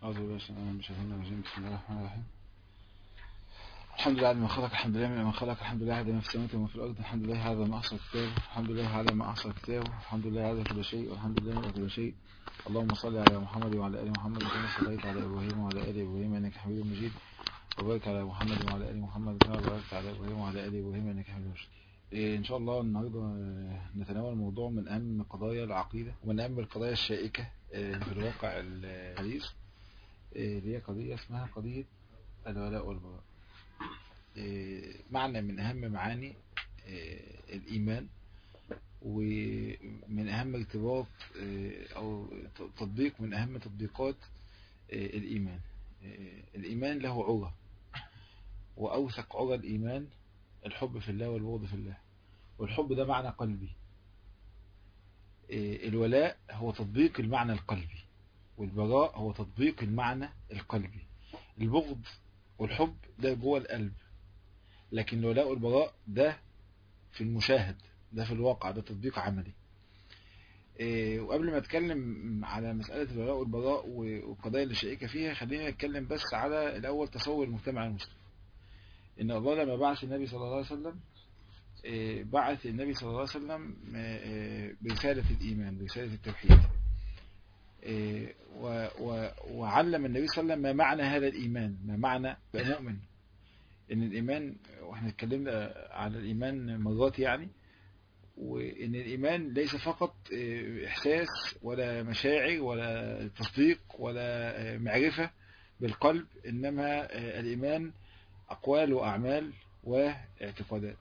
أعوذ بالله من الشيطان الرجيم بسم الله الرحمن الرحيم الحمد لله على ما خلق الحمد لله من خلق الحمد لله على ما في السماوات وما في الأرض الحمد لله على ما أحصى كتابه الحمد لله على ما أحصى كتابه الحمد لله على كل شيء والحمد لله على كل شيء اللهم صل على محمد وعلى آل محمد كما صليت على إبراهيم وعلى آل إبراهيم إنك حميد مجيد وبارك على محمد وعلى آل محمد كما باركت على إبراهيم وعلى آل إبراهيم إنك حميد مجيد إيه إن شاء الله النهاردة نتناول موضوع من أهم قضايا العقيدة ومن أهم القضايا الشائكة في الواقع الحديث اللي هي قضية اسمها قضية الولاء والبراء معنى من أهم معاني الإيمان ومن أهم ارتباط أو تطبيق من أهم تطبيقات الإيمان الإيمان له عرى وأوثق عرى الإيمان الحب في الله والبغض في الله والحب ده معنى قلبي الولاء هو تطبيق المعنى القلبي والبراء هو تطبيق المعنى القلبي البغض والحب ده جوه القلب لكن الولاء والبراء ده في المشاهد ده في الواقع ده تطبيق عملي وقبل ما اتكلم على مسألة الولاء والبراء والقضايا اللي شائكة فيها خلينا نتكلم بس على الأول تصور المجتمع المسلم إن الله لما بعث النبي صلى الله عليه وسلم بعث النبي صلى الله عليه وسلم برسالة الإيمان برسالة التوحيد وعلم النبي صلى الله عليه وسلم ما معنى هذا الإيمان ما معنى مؤمن إن الإيمان وإحنا اتكلمنا على الإيمان مرات يعني وإن الإيمان ليس فقط إحساس ولا مشاعر ولا تصديق ولا معرفة بالقلب إنما الإيمان أقوال وأعمال واعتقادات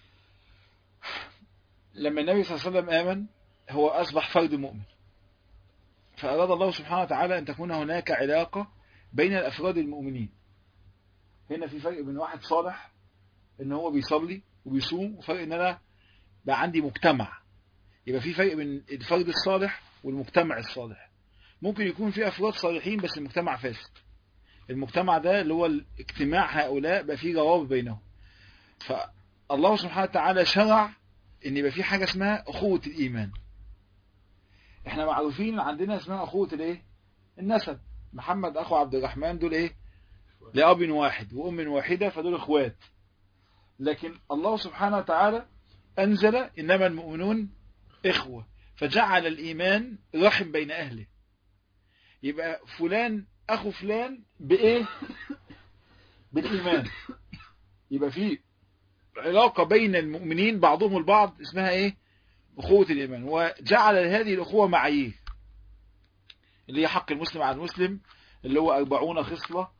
لما النبي صلى الله عليه وسلم آمن هو أصبح فرد مؤمن فأراد الله سبحانه وتعالى أن تكون هناك علاقة بين الأفراد المؤمنين هنا في فرق بين واحد صالح ان هو بيصلي وبيصوم وفرق ان انا بقى عندي مجتمع يبقى في فرق بين الفرد الصالح والمجتمع الصالح ممكن يكون في افراد صالحين بس المجتمع فاسد المجتمع ده اللي هو اجتماع هؤلاء بقى فيه روابط بينهم فالله سبحانه وتعالى شرع ان يبقى في حاجه اسمها اخوه الايمان احنا معروفين عندنا اسمها اخوه الايه النسب محمد اخو عبد الرحمن دول ايه لأب واحد وأم واحدة فدول اخوات لكن الله سبحانه وتعالى أنزل إنما المؤمنون إخوة فجعل الإيمان رحم بين أهله يبقى فلان أخو فلان بإيه بالإيمان يبقى في علاقة بين المؤمنين بعضهم البعض اسمها إيه أخوة الإيمان وجعل هذه الأخوة معايير اللي هي حق المسلم على المسلم اللي هو أربعون خصلة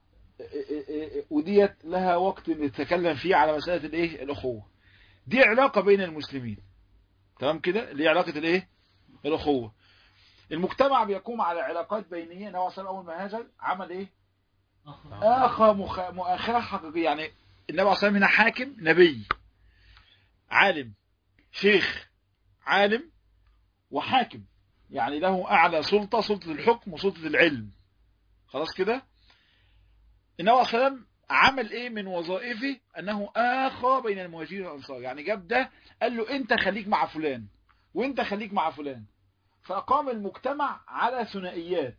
وديت لها وقت نتكلم فيه على مسألة الايه الاخوة دي علاقة بين المسلمين تمام كده اللي هي علاقة الايه الاخوة المجتمع بيقوم على علاقات بينية نوع صلى اول ما هاجر عمل ايه اخا مخ... مؤاخاة حقيقية يعني النبي عليه الصلاة هنا حاكم نبي عالم شيخ عالم وحاكم يعني له اعلى سلطة سلطة الحكم وسلطة العلم خلاص كده النبي صلى الله عليه وسلم عمل ايه من وظائفه انه اخى بين المهاجرين والانصار يعني جاب ده قال له انت خليك مع فلان وانت خليك مع فلان فاقام المجتمع على ثنائيات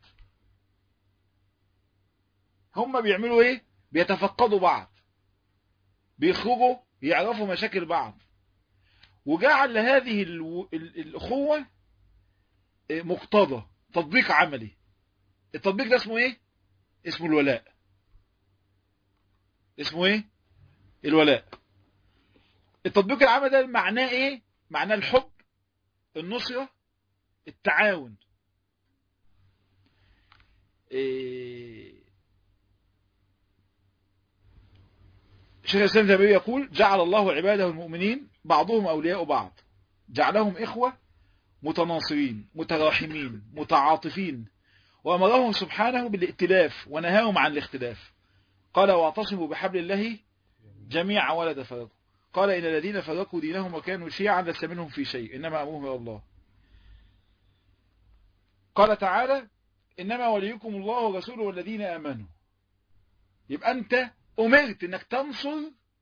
هم بيعملوا ايه بيتفقدوا بعض بيخرجوا يعرفوا مشاكل بعض وجعل هذه الاخوه مقتضى تطبيق عملي التطبيق ده اسمه ايه اسمه الولاء اسمه ايه الولاء التطبيق العام ده معناه ايه معناه الحب النصرة التعاون إيه شيخ الاسلام تيميه يقول جعل الله عباده المؤمنين بعضهم اولياء بعض جعلهم اخوه متناصرين متراحمين متعاطفين وامرهم سبحانه بالائتلاف ونهاهم عن الاختلاف قال واعتصموا بحبل الله جميعا ولا تفرقوا قال إن الذين فرقوا دينهم وكانوا شيعا لست منهم في شيء إنما أمرهم إلى الله قال تعالى إنما وليكم الله ورسوله والذين آمنوا يبقى أنت أمرت أنك تنصر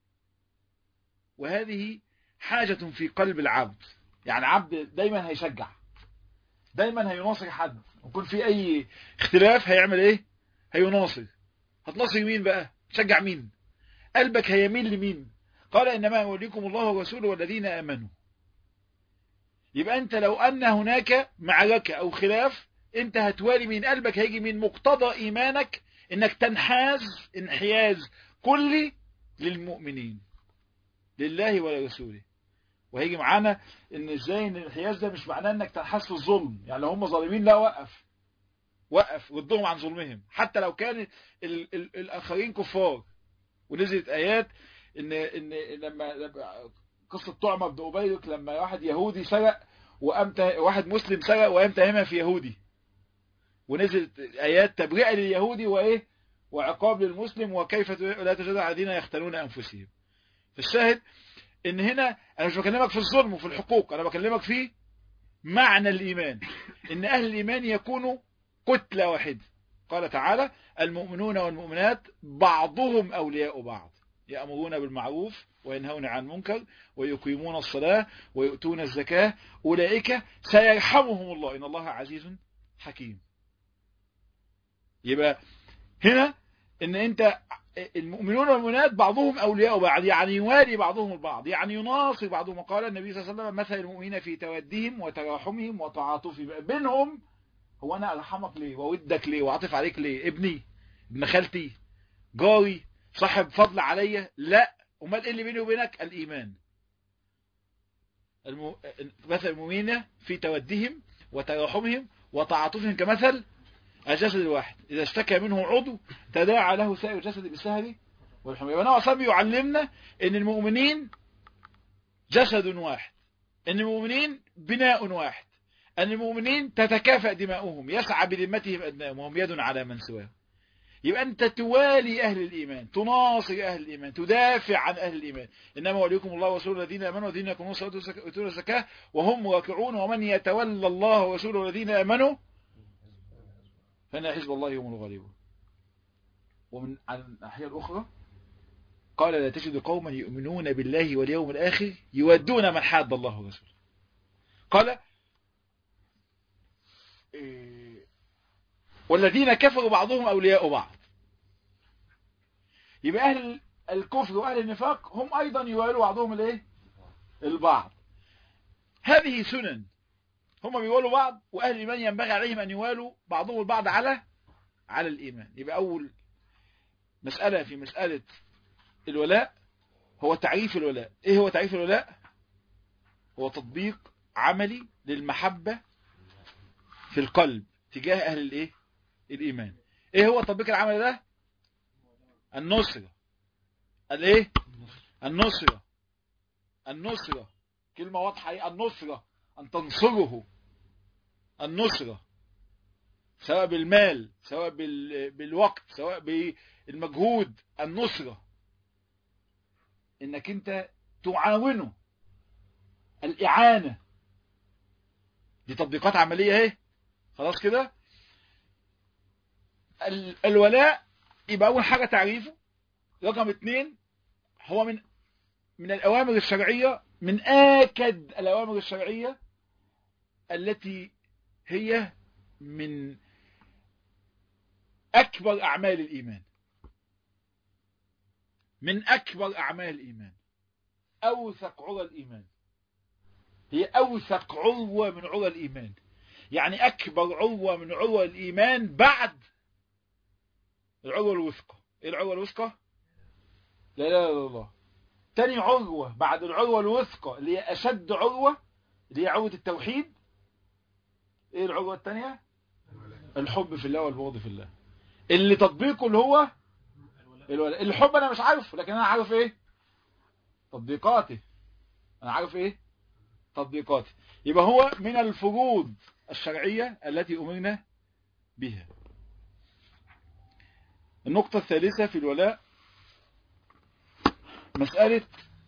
وهذه حاجة في قلب العبد يعني عبد دايما هيشجع دايما هيناصر حد ويكون في أي اختلاف هيعمل إيه هيناصر هتناصر مين بقى تشجع مين قلبك هيميل لمين قال إنما يوليكم الله ورسوله والذين آمنوا يبقى أنت لو أن هناك معركة أو خلاف أنت هتوالي من قلبك هيجي من مقتضى إيمانك إنك تنحاز انحياز كلي للمؤمنين لله ولرسوله وهيجي معانا ان ازاي ان الانحياز ده مش معناه انك تنحاز في الظلم يعني لو هم ظالمين لا وقف وقف ردهم عن ظلمهم حتى لو كان ال ال الاخرين كفار ونزلت ايات ان ان لما, لما قصه طعمه بن ابيك لما واحد يهودي سرق وقام واحد مسلم سرق وقام تهمها في يهودي ونزلت ايات تبرئه لليهودي وايه وعقاب للمسلم وكيف لا تجد الذين يختنون انفسهم فالشاهد ان هنا انا مش بكلمك في الظلم وفي الحقوق انا بكلمك في معنى الايمان ان اهل الايمان يكونوا كتله واحده قال تعالى المؤمنون والمؤمنات بعضهم اولياء بعض يأمرون بالمعروف وينهون عن المنكر ويقيمون الصلاة ويؤتون الزكاة أولئك سيرحمهم الله إن الله عزيز حكيم يبقى هنا ان انت المؤمنون والمؤمنات بعضهم اولياء بعض يعني يوالي بعضهم البعض يعني يناصر بعضهم قال النبي صلى الله عليه وسلم مثل المؤمنين في تودهم وتراحمهم وتعاطفهم بينهم هو انا ارحمك ليه وودك ليه واعطف عليك ليه ابني ابن خالتي جاري صاحب فضل عليا لا امال ايه اللي بيني وبينك الايمان الم... مثل المؤمنين في تودهم وتراحمهم وتعاطفهم كمثل الجسد الواحد إذا اشتكى منه عضو تداعى له سائر الجسد بالسهر والحمى يبقى نوع صبي يعلمنا ان المؤمنين جسد واحد ان المؤمنين بناء واحد ان المؤمنين تتكافأ دماؤهم يسعى بذمتهم أدناهم وهم يد على من سواهم يبقى أنت توالي أهل الإيمان تناصر أهل الإيمان تدافع عن أهل الإيمان إنما وليكم الله ورسوله الذين آمنوا والذين يقومون الصلاة ويؤتون الزكاة وهم راكعون ومن يتولى الله ورسوله الذين آمنوا فإن حزب الله هم الغالبون ومن عن الناحية الأخرى قال لا تجد قوما يؤمنون بالله واليوم الآخر يودون من حاد الله ورسوله قال والذين كفروا بعضهم أولياء بعض يبقى أهل الكفر وأهل النفاق هم أيضا يوالوا بعضهم الايه البعض هذه سنن هم بيوالوا بعض وأهل الإيمان ينبغي عليهم أن يوالوا بعضهم البعض على على الإيمان يبقى أول مسألة في مسألة الولاء هو تعريف الولاء إيه هو تعريف الولاء هو تطبيق عملي للمحبة في القلب تجاه أهل الإيه الإيمان إيه هو التطبيق العملي ده النصرة الإيه النصرة النصرة كلمة واضحة إيه النصرة أن تنصره النصرة سواء بالمال سواء بالوقت سواء بالمجهود النصرة انك انت تعاونه الاعانة دي تطبيقات عملية اهي خلاص كده الولاء يبقى اول حاجة تعريفه رقم اتنين هو من من الاوامر الشرعية من اكد الاوامر الشرعية التي هي من أكبر أعمال الإيمان من أكبر أعمال الإيمان أوثق عرى الإيمان هي أوثق عروة من عرى الإيمان يعني أكبر عروة من عروة الإيمان بعد العروة الوثقى إيه العروة الوثقى؟ لا لا لا الله تاني عروة بعد العروة الوثقى اللي هي أشد عروة اللي هي عروة التوحيد ايه العروة التانية الحب في الله والبغض في الله اللي تطبيقه اللي هو الولاء الحب انا مش عارفه لكن انا عارف ايه تطبيقاته انا عارف ايه تطبيقاته يبقى هو من الفروض الشرعية التي امرنا بها النقطة الثالثة في الولاء مسألة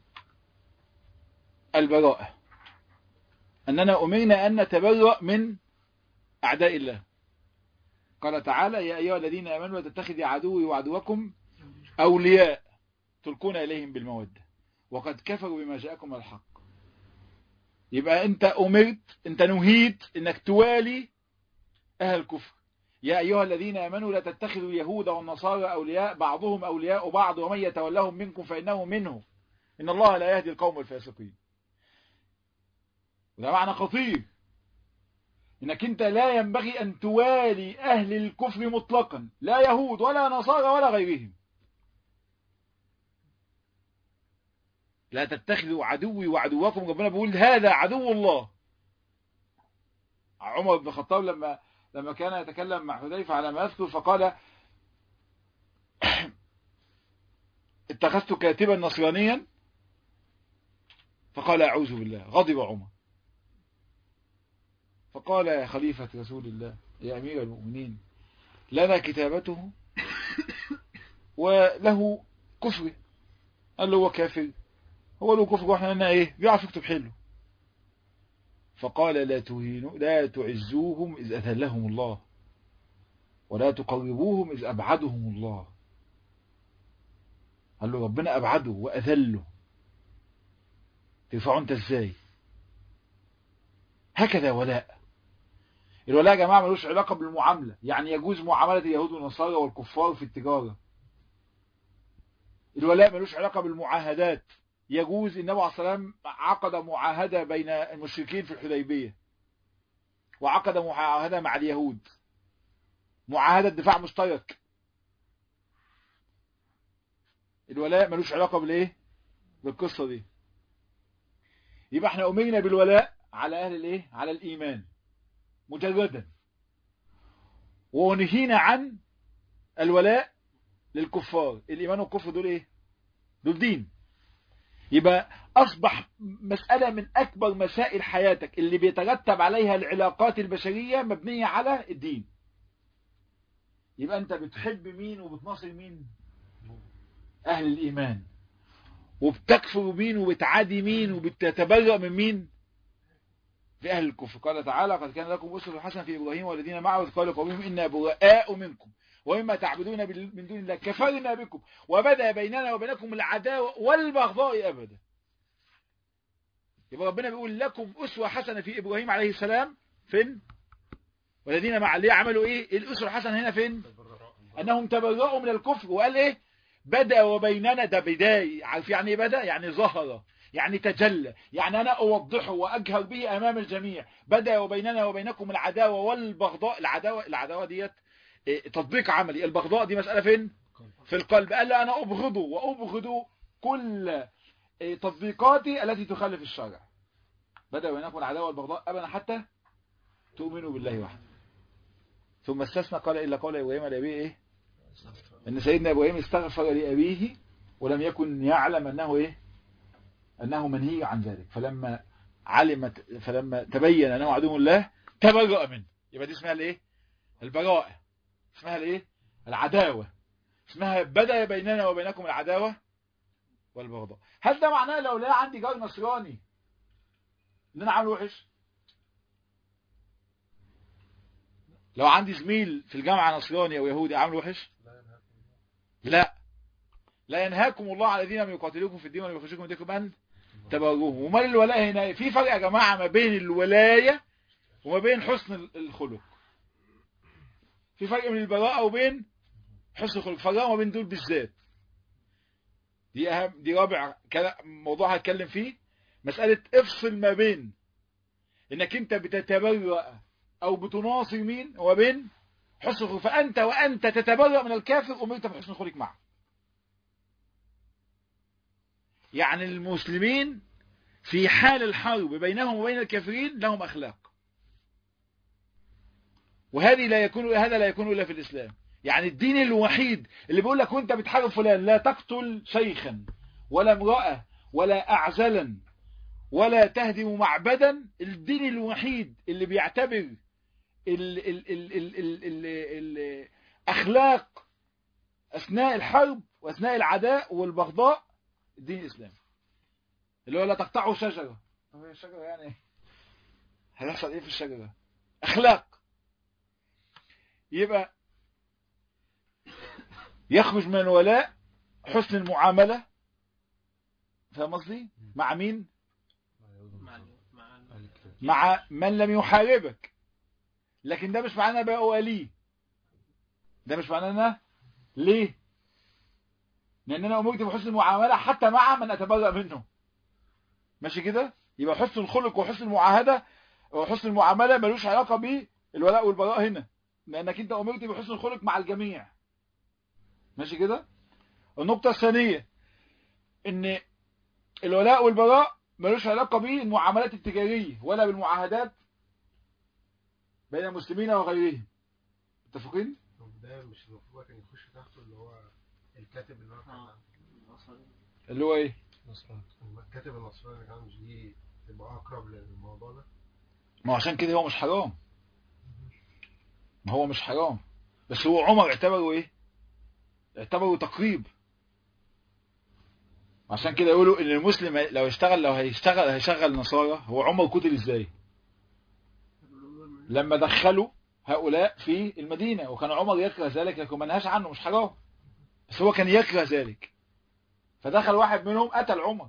البراءة أننا أمرنا أن نتبرأ من أعداء الله قال تعالى يا أيها الذين آمنوا لا تتخذوا عدوي وعدوكم أولياء تلقون إليهم بالمودة وقد كفروا بما جاءكم الحق يبقى أنت أمرت أنت نهيت أنك توالي أهل الكفر يا أيها الذين آمنوا لا تتخذوا اليهود والنصارى أولياء بعضهم أولياء بعض ومن يتولهم منكم فإنه منهم إن الله لا يهدي القوم الفاسقين وده معنى خطير إنك أنت لا ينبغي أن توالي أهل الكفر مطلقا لا يهود ولا نصارى ولا غيرهم لا تتخذوا عدوي وعدوكم ربنا بيقول هذا عدو الله عمر بن الخطاب لما لما كان يتكلم مع حذيفة على ما يذكر فقال اتخذت كاتبا نصرانيا فقال أعوذ بالله غضب عمر فقال يا خليفة رسول الله يا أمير المؤمنين لنا كتابته وله كفر قال له هو كافر هو له كفر واحنا لنا ايه بيعرف يكتب حلو فقال لا تهينوا لا تعزوهم إذ أذلهم الله ولا تقربوهم إذ أبعدهم الله قال له ربنا أبعده وأذله ترفعوا أنت إزاي هكذا ولاء الولاء يا جماعة ملوش علاقة بالمعاملة يعني يجوز معاملة اليهود والنصارى والكفار في التجارة الولاء ملوش علاقة بالمعاهدات يجوز النبي عليه الصلاة والسلام عقد معاهدة بين المشركين في الحديبية وعقد معاهدة مع اليهود معاهدة دفاع مشترك الولاء ملوش علاقة بالايه بالقصة دي يبقى احنا امرنا بالولاء على اهل الايه على الايمان مجردا ونهينا عن الولاء للكفار الايمان والكفر دول ايه دول دين يبقى أصبح مسألة من أكبر مسائل حياتك اللي بيترتب عليها العلاقات البشرية مبنية على الدين يبقى أنت بتحب مين وبتناصر مين أهل الإيمان وبتكفر مين وبتعادي مين وبتتبرأ من مين في أهل الكفر قال تعالى قد كان لكم أسوة حسنة في إبراهيم والذين معه قالوا قومهم إنا براء منكم ومما تعبدون من دون الله كفرنا بكم وبدأ بيننا وبينكم العداوة والبغضاء أبدا يبقى ربنا بيقول لكم أسوة حسنة في إبراهيم عليه السلام فين والذين مع اللي عملوا إيه الأسوة الحسنة هنا فين أنهم تبرأوا من الكفر وقال إيه بدأ وبيننا ده بداية عارف يعني إيه بدأ يعني ظهر يعني تجلى يعني أنا أوضحه وأجهر به أمام الجميع بدأ وبيننا وبينكم العداوة والبغضاء العداوة العداوة ديت تطبيق عملي البغضاء دي مسألة فين في القلب قال له أنا أبغضه وأبغض كل تطبيقاتي التي تخالف الشرع بدأ بينكم العداوة والبغضاء أبدا حتى تؤمنوا بالله وحده ثم استثنى قال إلا قول إبراهيم لأبيه إيه أن سيدنا إبراهيم استغفر لأبيه ولم يكن يعلم أنه إيه أنه منهي عن ذلك فلما علمت فلما تبين أنه عدو الله تبرأ منه يبقى دي اسمها الإيه البراءة اسمها الايه العداوة اسمها بدأ بيننا وبينكم العداوة والبغضاء هل ده معناه لو لا عندي جار نصراني ان انا عامل وحش لو عندي زميل في الجامعة نصراني او يهودي عامل وحش لا لا ينهاكم الله على الذين لم يقاتلوكم في الدين ولم يخرجوكم من دينكم ان تبروهم وما الولاء هنا في فرق يا جماعة ما بين الولاية وما بين حسن الخلق في فرق بين البراءة وبين حسن الخلق فرق ما بين دول بالذات دي أهم دي رابع موضوع هتكلم فيه مسألة افصل ما بين انك انت بتتبرأ او بتناصر مين وما بين حسن الخلق فانت وانت تتبرأ من الكافر امرت بحسن الخلق معه يعني المسلمين في حال الحرب بينهم وبين الكافرين لهم اخلاق وهذه لا يكون هذا لا يكون الا في الاسلام يعني الدين الوحيد اللي بيقول لك وانت بتحارب فلان لا تقتل شيخا ولا امراه ولا اعزلا ولا تهدم معبدا الدين الوحيد اللي بيعتبر ال ال ال ال ال ال الاخلاق اثناء الحرب واثناء العداء والبغضاء الدين الاسلامي اللي هو لا تقطعوا شجره طب هي الشجره يعني هيحصل ايه في الشجره اخلاق يبقى يخرج من الولاء حسن المعاملة فاهم قصدي مع مين مع من لم يحاربك لكن ده مش معناه بقى أوليه ده مش معناه ان انا ليه لان انا امرت بحسن المعامله حتى مع من اتبرأ منه ماشي كده يبقى حسن الخلق وحسن المعاهده وحسن المعامله ملوش علاقه بالولاء والبراء هنا لانك انت امرت بحسن الخلق مع الجميع ماشي كده النقطه الثانيه ان الولاء والبراء ملوش علاقه بالمعاملات التجاريه ولا بالمعاهدات بين المسلمين وغيرهم متفقين طب ده مش المفروض كان يخش تحته اللي هو الكاتب اللي هو كان اللي هو ايه نصراني الكاتب النصراني اللي كان مش دي تبقى اقرب للموضوع ده ما هو عشان كده هو مش حرام ما هو مش حرام بس هو عمر اعتبره ايه اعتبره تقريب عشان كده يقولوا ان المسلم لو اشتغل لو هيشتغل هيشغل نصارى هو عمر قتل ازاي لما دخلوا هؤلاء في المدينة وكان عمر يكره ذلك لكن ما نهاش عنه مش حرام بس هو كان يكره ذلك فدخل واحد منهم قتل عمر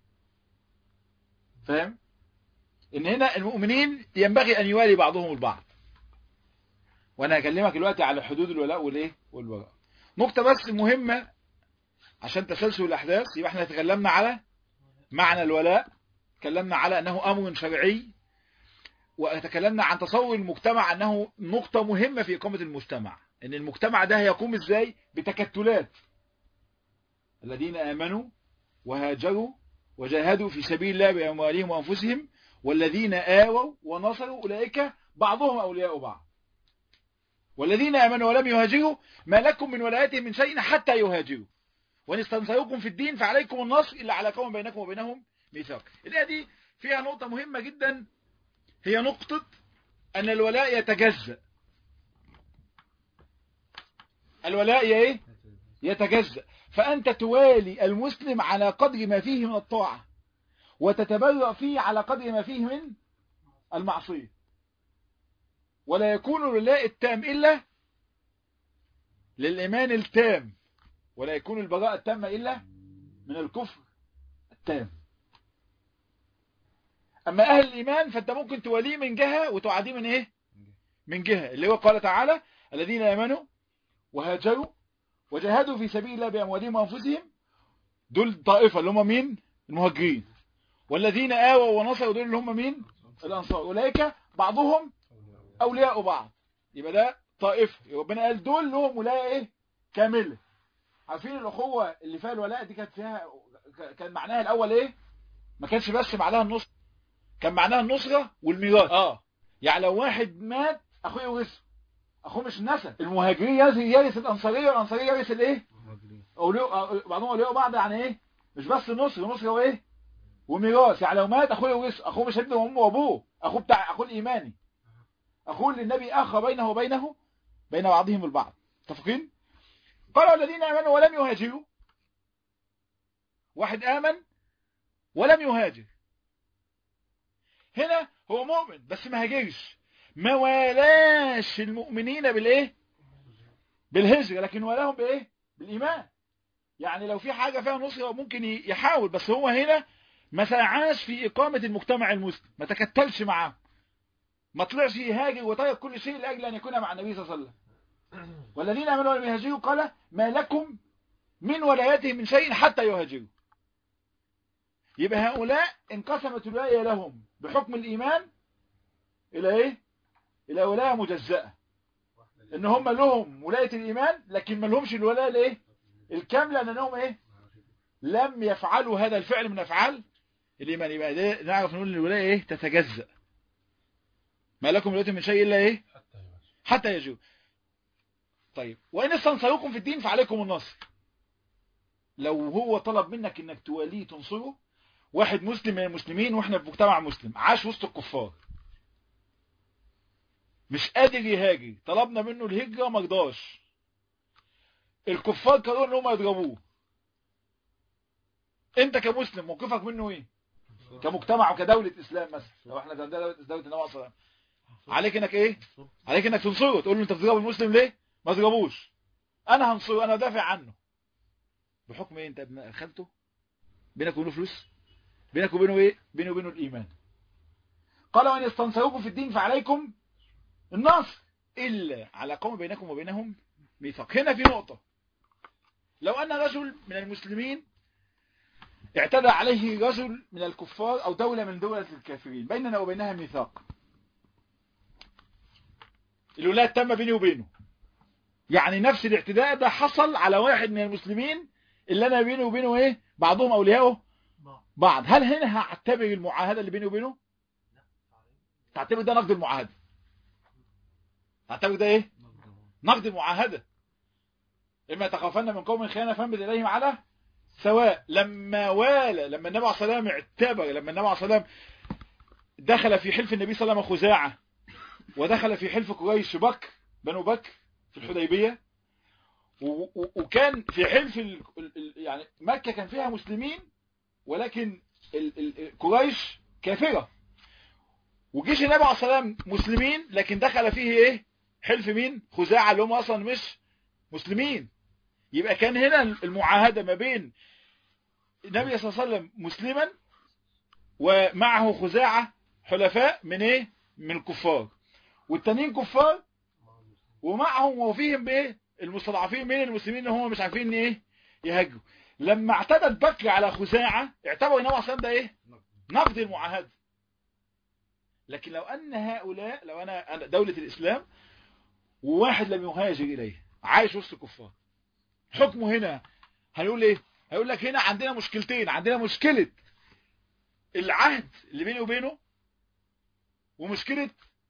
فاهم ان هنا المؤمنين ينبغي ان يوالي بعضهم البعض وانا هكلمك دلوقتي على حدود الولاء والايه والبراء نقطة بس مهمة عشان تسلسل الاحداث يبقى احنا تكلمنا على معنى الولاء تكلمنا على انه امر شرعي وتكلمنا عن تصور المجتمع انه نقطة مهمة في اقامة المجتمع ان المجتمع ده هيقوم ازاي بتكتلات الذين امنوا وهاجروا وجاهدوا في سبيل الله باموالهم وانفسهم والذين آووا ونصروا أولئك بعضهم أولياء بعض والذين آمنوا ولم يهاجروا ما لكم من ولايتهم من شيء حتى يهاجروا وإن استنصروكم في الدين فعليكم النصر إلا على قوم بينكم وبينهم ميثاق الآية دي فيها نقطة مهمة جدا هي نقطة أن الولاء يتجزأ الولاء إيه؟ يتجزأ فأنت توالي المسلم على قدر ما فيه من الطاعة وتتبرأ فيه على قدر ما فيه من المعصية ولا يكون الولاء التام إلا للإيمان التام ولا يكون البراءة التامة إلا من الكفر التام أما أهل الإيمان فأنت ممكن توليه من جهة وتعاديه من إيه من جهة اللي هو قال تعالى الذين آمنوا وهاجروا وجاهدوا في سبيل الله بأموالهم وأنفسهم دول طائفة اللي هم مين المهاجرين والذين آووا ونصروا دول اللي هم مين الأنصار أولئك بعضهم أولياء بعض يبقى ده طائفة ربنا قال دول لهم ولاية إيه كاملة عارفين الأخوة اللي فيها الولاء دي كانت فيها كان معناها الأول إيه ما كانش بس معناها النصر كان معناها النصرة والميراث اه يعني لو واحد مات أخوه يورثه أخوه مش نسب المهاجرين يرث الأنصارية والأنصارية يرث الإيه أولياء بعضهم أولياء بعض يعني إيه مش بس نصر نصر وإيه وميراث يعني لو مات اخوه يورث اخوه مش ابنه وامه وابوه اخوه بتاع اخوه الايماني اخوه اللي النبي اخى بينه وبينه بين بعضهم البعض متفقين قال الذين امنوا ولم يهاجروا واحد امن ولم يهاجر هنا هو مؤمن بس ما هاجرش ما والاش المؤمنين بالايه بالهجره لكن ولاهم بايه بالايمان يعني لو في حاجه فيها نصره ممكن يحاول بس هو هنا ما سعاش في إقامة المجتمع المسلم ما تكتلش معاه ما طلعش يهاجر وطيب كل شيء لأجل أن يكون مع النبي صلى الله عليه وسلم والذين آمنوا ولم يهاجروا قال ما لكم من ولايتهم من شيء حتى يهاجروا يبقى هؤلاء انقسمت الولاية لهم بحكم الإيمان إلى إيه؟ إلى ولاية مجزأة إن هم لهم ولاية الإيمان لكن ما لهمش الولاية الإيه؟ الكاملة لأنهم إيه؟ لم يفعلوا هذا الفعل من أفعال الإيمان يبقى ده نعرف نقول الولاية إيه تتجزأ ما لكم ولاية من شيء إلا إيه حتى يجوا طيب وإن استنصروكم في الدين فعليكم النصر لو هو طلب منك إنك تواليه تنصره واحد مسلم من المسلمين وإحنا في مجتمع مسلم عاش وسط الكفار مش قادر يهاجر طلبنا منه الهجرة ما رضاش الكفار قالوا ان هم يضربوه انت كمسلم موقفك منه ايه كمجتمع وكدولة اسلام مثلا لو احنا عندنا دولة دولة النبي صلى الله عليه وسلم عليك انك ايه عليك انك تنصره تقول له انت بتضرب المسلم ليه ما تضربوش انا هنصره انا دافع عنه بحكم ايه انت ابن خالته بينك وبينه فلوس بينك وبينه ايه بينه وبينه الايمان قال وان يستنصروكم في الدين فعليكم النصر الا على قوم بينكم وبينهم ميثاق هنا في نقطة لو أن رجل من المسلمين اعتدى عليه رجل من الكفار أو دولة من دولة الكافرين بيننا وبينها ميثاق الولاية تم بيني وبينه يعني نفس الاعتداء ده حصل على واحد من المسلمين اللي أنا بيني وبينه إيه بعضهم أولياءه بعض هل هنا هعتبر المعاهدة اللي بيني وبينه تعتبر ده نقد المعاهدة تعتبر ده ايه نقد المعاهدة إما تخافن من قوم خيانة فانبذ إليهم على سواء لما والى لما النبي عليه الصلاة والسلام اعتبر لما النبي عليه الصلاة والسلام دخل في حلف النبي صلى الله عليه وسلم خزاعة ودخل في حلف قريش بكر بنو بكر في الحديبية وكان في حلف ال يعني مكة كان فيها مسلمين ولكن قريش كافرة وجيش النبي عليه الصلاة والسلام مسلمين لكن دخل فيه ايه حلف مين خزاعة اللي هم اصلا مش مسلمين يبقى كان هنا المعاهدة ما بين النبي صلى الله عليه وسلم مسلما ومعه خزاعة حلفاء من ايه من الكفار والتانيين كفار ومعهم وفيهم بايه المستضعفين من المسلمين اللي هم مش عارفين ايه يهاجروا لما اعتدت بكر على خزاعة اعتبر النبي صلى الله عليه وسلم ده ايه نقد المعاهدة لكن لو ان هؤلاء لو انا أنا دولة الاسلام وواحد لم يهاجر اليه عايش وسط كفار حكمه هنا هنقول ايه هيقول لك هنا عندنا مشكلتين عندنا مشكلة العهد اللي بيني وبينه ومشكلة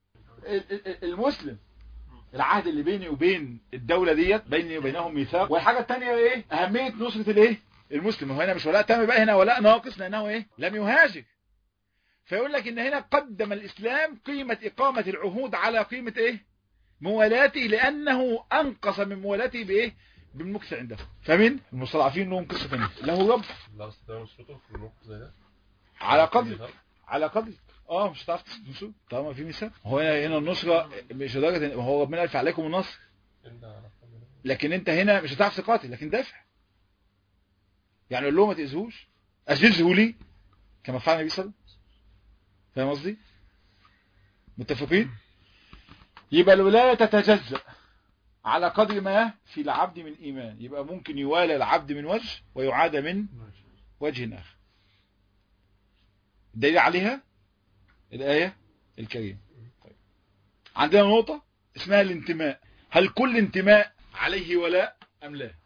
المسلم العهد اللي بيني وبين الدولة ديت بيني وبينهم ميثاق والحاجة الثانية ايه اهمية نصرة الايه المسلم هو هنا مش ولاء تام بقى هنا ولاء ناقص لانه ايه لم يهاجر فيقول لك ان هنا قدم الاسلام قيمة اقامة العهود على قيمة ايه موالاتي لانه انقص من موالاتي بايه بالمكس عنده فمن المستضعفين لهم قصة ثانية له رب لا استطيع نصرته في الموقف زي ده على قدر على قدر اه مش هتعرف تنصر طالما في مثال هو هنا هنا النصرة مش لدرجة إن- هو ربنا يرفع عليكم النصر إلا لكن انت هنا مش هتعرف تقاتل لكن دافع يعني قول له ما تأذوش أجزه لي كما فعل النبي صلى الله عليه وسلم فاهم قصدي متفقين يبقى الولاية تتجزأ على قدر ما في العبد من إيمان يبقى ممكن يوالى العبد من وجه ويعاد من وجه آخر الدليل عليها الآية الكريمة طيب. عندنا نقطة اسمها الانتماء هل كل انتماء عليه ولاء أم لا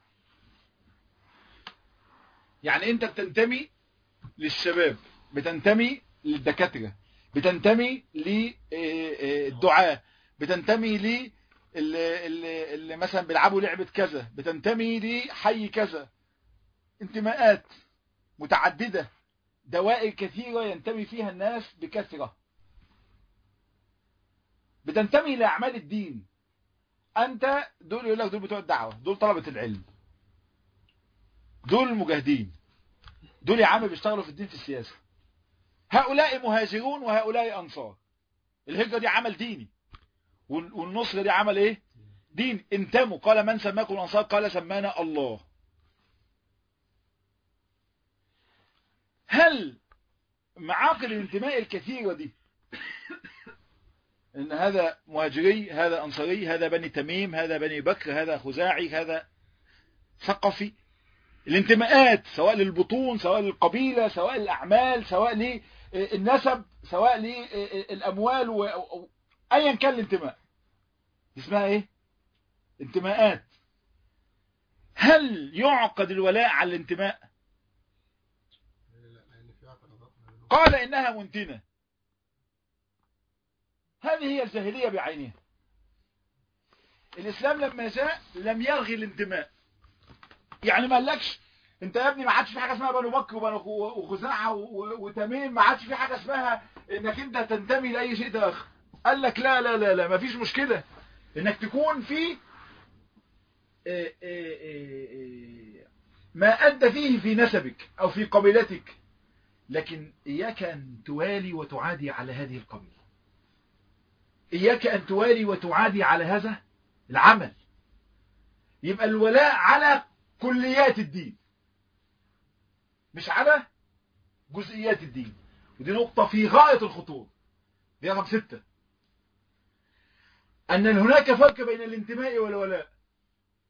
يعني انت بتنتمي للشباب بتنتمي للدكاترة بتنتمي للدعاة بتنتمي ل اللي, اللي, اللي مثلا بيلعبوا لعبة كذا بتنتمي لحي كذا انتماءات متعددة دوائر كثيرة ينتمي فيها الناس بكثرة بتنتمي لأعمال الدين أنت دول يقول لك دول بتوع الدعوة دول طلبة العلم دول المجاهدين دول يا عم بيشتغلوا في الدين في السياسة هؤلاء مهاجرون وهؤلاء أنصار الهجرة دي عمل ديني وال- والنصرة دي عمل ايه دين انتموا قال من سماكم الأنصار قال سمانا الله هل معاقل الانتماء الكثيرة دي ان هذا مهاجري هذا انصاري هذا بني تميم هذا بني بكر هذا خزاعي هذا ثقفي الانتماءات سواء للبطون سواء للقبيلة سواء للأعمال سواء للنسب سواء للأموال و... و- أيا كان الانتماء اسمها ايه انتماءات هل يعقد الولاء على الانتماء لا لان في اعتراضات ما بينهم. قال إنها منتنة هذه هي الجاهلية بعينها الإسلام لما جاء لم يلغي الانتماء يعني ما قالكش انت يا ابني ما عادش في حاجة اسمها بنو بكر وبنو خو- وخزاعة و- وتميم ما عادش في حاجة اسمها انك انت تنتمي لأي شيء آخر قال لك لا لا لا لا ما فيش مشكلة انك تكون في اه، اه، اه، اه، ما أدى فيه في نسبك أو في قبيلتك لكن إياك أن توالي وتعادي على هذه القبيلة إياك أن توالي وتعادي على هذا العمل يبقى الولاء على كليات الدين مش على جزئيات الدين ودي نقطة في غاية الخطورة دي رقم ستة أن هناك فرق بين الانتماء والولاء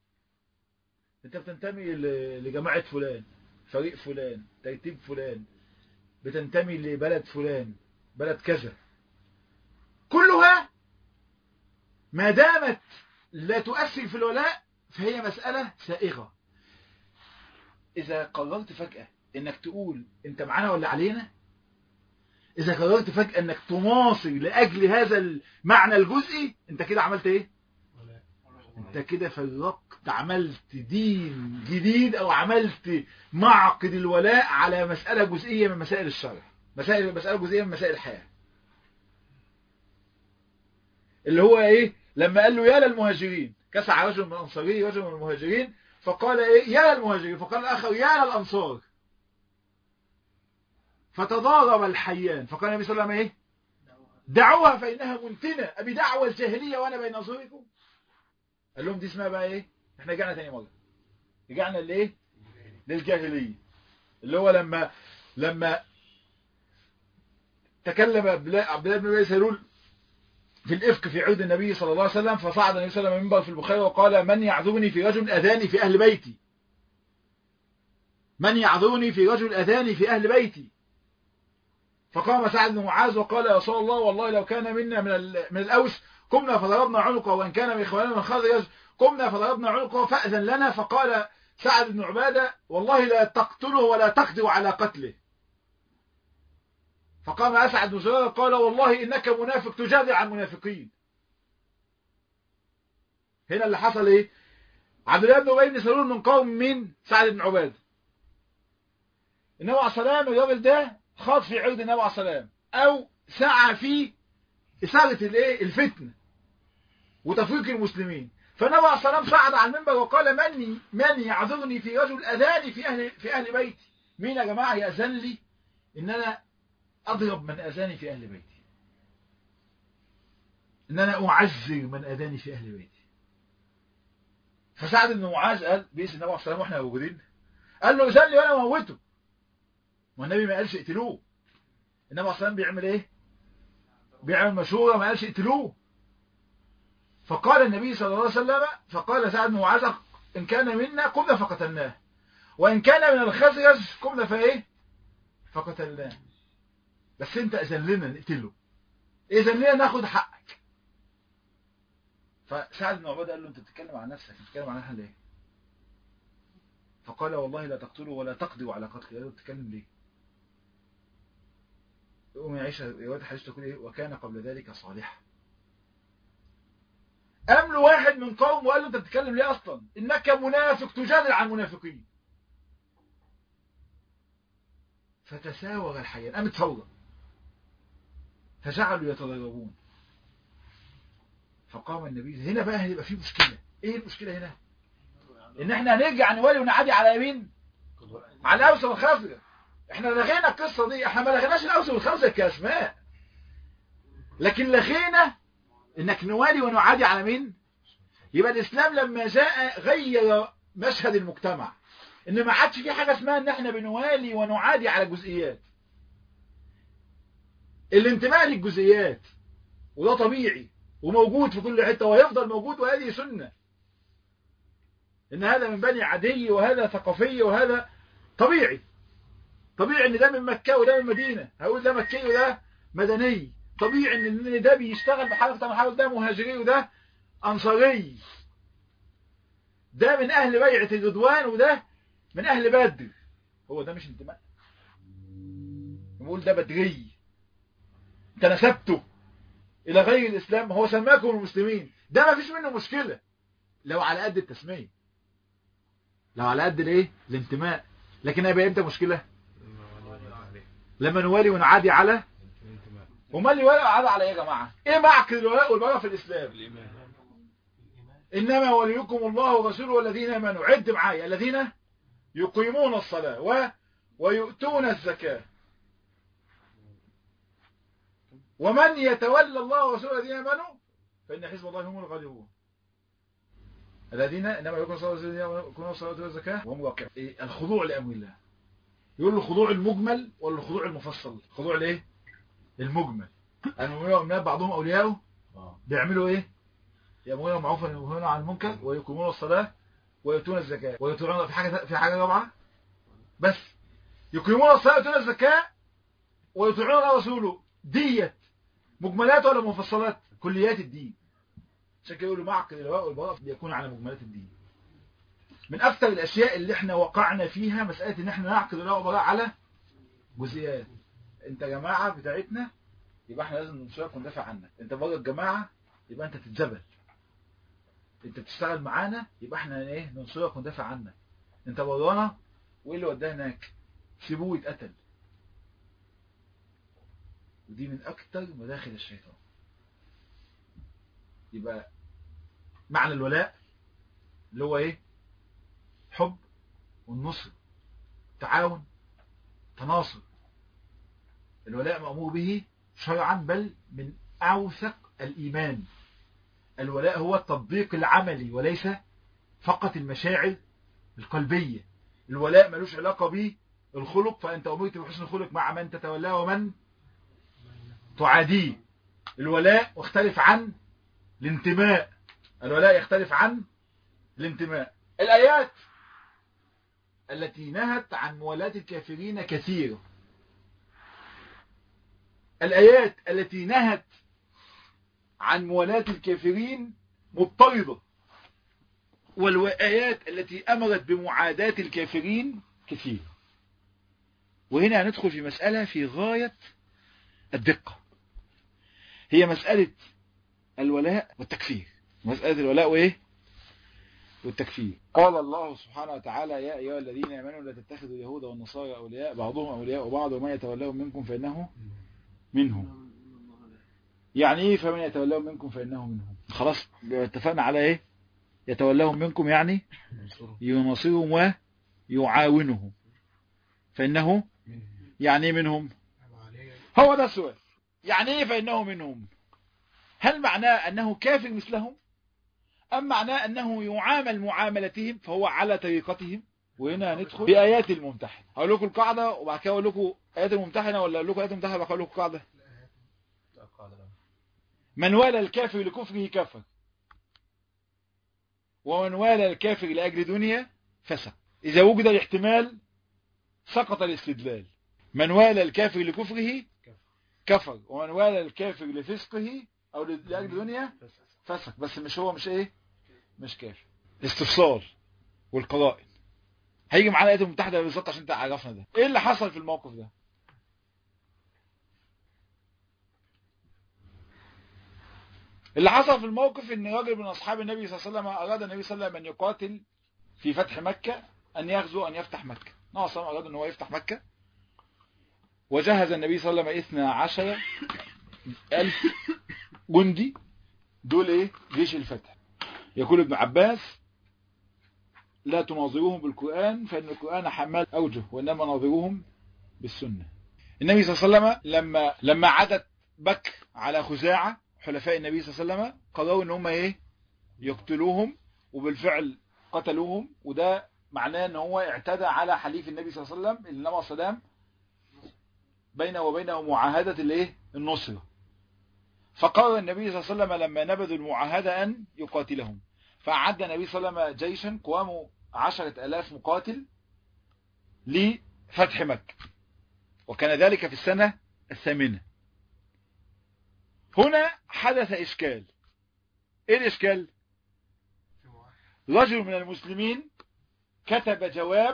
انت بتنتمي ل- لجماعة فلان فريق فلان ترتيب فلان بتنتمي لبلد فلان بلد كذا كلها ما دامت لا تؤثر في الولاء فهي مسألة سائغة إذا قررت فجأة إنك تقول أنت معانا ولا علينا إذا قررت فجأة إنك تناصر لأجل هذا المعنى الجزئي أنت كده عملت إيه؟ أنت كده فرقت عملت دين جديد أو عملت معقد الولاء على مسألة جزئية من مسائل الشرع مسائل مسألة جزئية من مسائل الحياة اللي هو إيه؟ لما قال له يا للمهاجرين كسع رجل من الأنصاري رجل من المهاجرين فقال إيه يا للمهاجرين فقال الآخر يا للأنصار فتضارب الحيان فقال النبي صلى الله عليه وسلم إيه دعوها فإنها منتنة أبي دعوة الجاهلية وأنا بين أظهركم قال لهم دي اسمها بقى إيه إحنا رجعنا تاني مرة رجعنا لإيه للجاهلية اللي هو لما لما تكلم عبد الله بن أبي سلول في الإفك في عود النبي صلى الله عليه وسلم فصعد النبي صلى الله عليه وسلم منبر في البخاري وقال من يعذرني في رجل أذاني في أهل بيتي من يعذرني في رجل أذاني في أهل بيتي فقام سعد بن معاذ وقال يا رسول الله والله لو كان منا من من الأوس قمنا فضربنا عنقه وإن كان من إخواننا من خزرج قمنا فضربنا عنقه فأذن لنا فقال سعد بن عبادة والله لا تقتله ولا تقدر على قتله فقام أسعد بن زرار قال والله إنك منافق تجادل عن منافقين هنا اللي حصل إيه عبد الله بن أبي بن سلول من قوم من سعد بن عبادة النبي عليه السلام الراجل ده خاض في عرض النبي عليه السلام أو سعى في إثارة الإيه الفتنة وتفريق المسلمين فالنبي عليه السلام صعد على المنبر وقال من من يعذرني في رجل أذاني في أهل في أهل بيتي مين يا جماعة يأذن لي إن أنا أضرب من أذاني في أهل بيتي إن أنا أعزر من أذاني في أهل بيتي فسعد بن معاذ قال بيس النبي عليه السلام وإحنا موجودين قال له أذن لي وأنا موته والنبي ما قالش اقتلوه النبي عليه السلام بيعمل إيه بيعمل مشورة ما قالش اقتلوه فقال النبي صلى الله عليه وسلم فقال سعد بن معاذ إن كان منا قمنا فقتلناه وإن كان من الخزرج قمنا فإيه فقتلناه بس انت اذن لنا نقتله اذن لنا ناخد حقك فسعد بن عباده قال له انت بتتكلم عن نفسك بتتكلم عن احنا ليه فقال والله لا تقتله ولا تقدر على قتله قال له بتتكلم ليه يقوم يعيش روايه الحديث تقول ايه وكان قبل ذلك صالحا قام له واحد من قوم وقال له انت بتتكلم ليه اصلا انك منافق تجادل عن منافقين فتساوغ الحيان قامت ثوره فجعلوا يتضربون فقام النبي هنا بقى هيبقى في مشكلة ايه المشكلة هنا ان احنا هنرجع نولي ونعادي على يمين على الاوس والخزرج احنا لغينا القصة دي احنا ما لغيناش الاوس والخزرج كاسماء لكن لغينا انك نوالي ونعادي على مين يبقى الاسلام لما جاء غير مشهد المجتمع ان ما عادش في حاجة اسمها ان احنا بنوالي ونعادي على جزئيات الانتماء للجزئيات وده طبيعي وموجود في كل حتة وهيفضل موجود وهذه سنة ان هذا من بني عدي وهذا ثقافي وهذا طبيعي طبيعي ان ده من مكة وده من مدينة هقول ده مكي وده مدني طبيعي ان ده بيشتغل بحركة من حركة ده مهاجري وده انصاري ده من اهل بيعة الرضوان وده من اهل بدر هو ده مش انتماء نقول ده بدري انت نسبته الى غير الاسلام هو سماكم المسلمين ده ما فيش منه مشكلة لو على قد التسمية لو على قد الايه الانتماء لكن هيبقى امتى مشكلة لما نوالي ونعادي على وما اللي ولا عادي على ايه يا جماعة ايه معقد الولاء والبراء في الاسلام انما وليكم الله ورسوله والذين امنوا عد معايا الذين يقيمون الصلاة و... ويؤتون الزكاة ومن يتولى الله ورسوله الذين امنوا فإن حزب الله هم الغالبون الذين انما يكون صلاه الصلاه والزكاه وهم واقعون إيه؟ الخضوع لامر الله يقول له الخضوع المجمل ولا الخضوع المفصل الخضوع الايه المجمل المؤمنون والمؤمنات بعضهم اولياء بيعملوا ايه يامرون بالمعروف وينهون عن المنكر ويقيمون الصلاه ويؤتون الزكاة ويطيعون في حاجة في حاجة رابعة بس يقيمون الصلاة ويؤتون الزكاة ويطيعون الله ورسوله ديت مجملات ولا مفصلات كليات الدين عشان كده يقولوا معقد الولاء والبراء بيكون على مجملات الدين من اكثر الاشياء اللي احنا وقعنا فيها مسألة ان احنا نعقد الولاء والبراء على جزئيات انت جماعة بتاعتنا يبقى احنا لازم ننصرك وندافع عنك انت بره الجماعة يبقى انت تتزبل انت بتشتغل معانا يبقى احنا ايه ننصرك وندافع عنك انت برانا وايه اللي وداه هناك سيبوه يتقتل ودي من اكتر مداخل الشيطان يبقى معنى الولاء اللي هو ايه حب والنصر تعاون تناصر الولاء مأمور به شرعا بل من أوثق الإيمان الولاء هو التطبيق العملي وليس فقط المشاعر القلبية الولاء ملوش علاقة به الخلق فأنت أمرت بحسن الخلق مع من تتولاه ومن تعاديه الولاء مختلف عن الانتماء الولاء يختلف عن الانتماء الآيات التي نهت عن موالاة الكافرين كثيرة الآيات التي نهت عن موالاة الكافرين مضطردة والآيات التي أمرت بمعاداة الكافرين كثير وهنا هندخل في مسألة في غاية الدقة هي مسألة الولاء والتكفير مسألة الولاء وإيه والتكفير قال الله سبحانه وتعالى يا أيها الذين آمنوا لا تتخذوا اليهود والنصارى أولياء بعضهم أولياء بعض وما يتولون منكم فإنه منهم يعني ايه فمن يتولون منكم فإنه منهم خلاص اتفقنا على ايه يتولون منكم يعني ينصرهم ويعاونهم فإنه يعني ايه منهم هو ده السؤال يعني ايه فإنه منهم هل معناه أنه كافر مثلهم أم معناه أنه يعامل معاملتهم فهو على طريقتهم وهنا ندخل بآيات الممتحنة هقول لكم القاعدة وبعد كده أقول لكم آيات الممتحنة ولا أقول لكم آيات الممتحنة وبعد كده أقول لكم القاعدة لا قاعدة لا. من والى الكافر لكفره كفر ومن والى الكافر لأجل دنيا فسق إذا وجد الاحتمال سقط الاستدلال من والى الكافر لكفره كفر ومن والى الكافر لفسقه أو لأجل دنيا فسق بس مش هو مش ايه مش كافر استفسار والقرائن هيجي معانا الايات المتحده بالظبط عشان تعرفنا ده ايه اللي حصل في الموقف ده اللي حصل في الموقف ان راجل من اصحاب النبي صلى الله عليه وسلم اراد النبي صلى الله عليه وسلم ان يقاتل في فتح مكة ان يغزو ان يفتح مكة النبي صلى الله عليه وسلم اراد ان هو يفتح مكة وجهز النبي صلى الله عليه وسلم اثنى عشر الف جندي دول ايه جيش الفتح يقول ابن عباس لا تناظروهم بالقرآن فإن القرآن حمال أوجه وإنما ناظروهم بالسنة النبي صلى الله عليه وسلم لما لما عدت بكر على خزاعة حلفاء النبي صلى الله عليه وسلم قرروا ان هم ايه يقتلوهم وبالفعل قتلوهم وده معناه ان هو اعتدى على حليف النبي صلى الله عليه وسلم اللي نبع صدام بينه وبينه معاهدة الايه النصرة فقرر النبي صلى الله عليه وسلم لما نبذوا المعاهدة أن يقاتلهم فأعد النبي صلى الله عليه وسلم جيشا قوامه عشرة ألاف مقاتل لفتح مكة وكان ذلك في السنة الثامنة هنا حدث إشكال إيه الإشكال رجل من المسلمين كتب جواب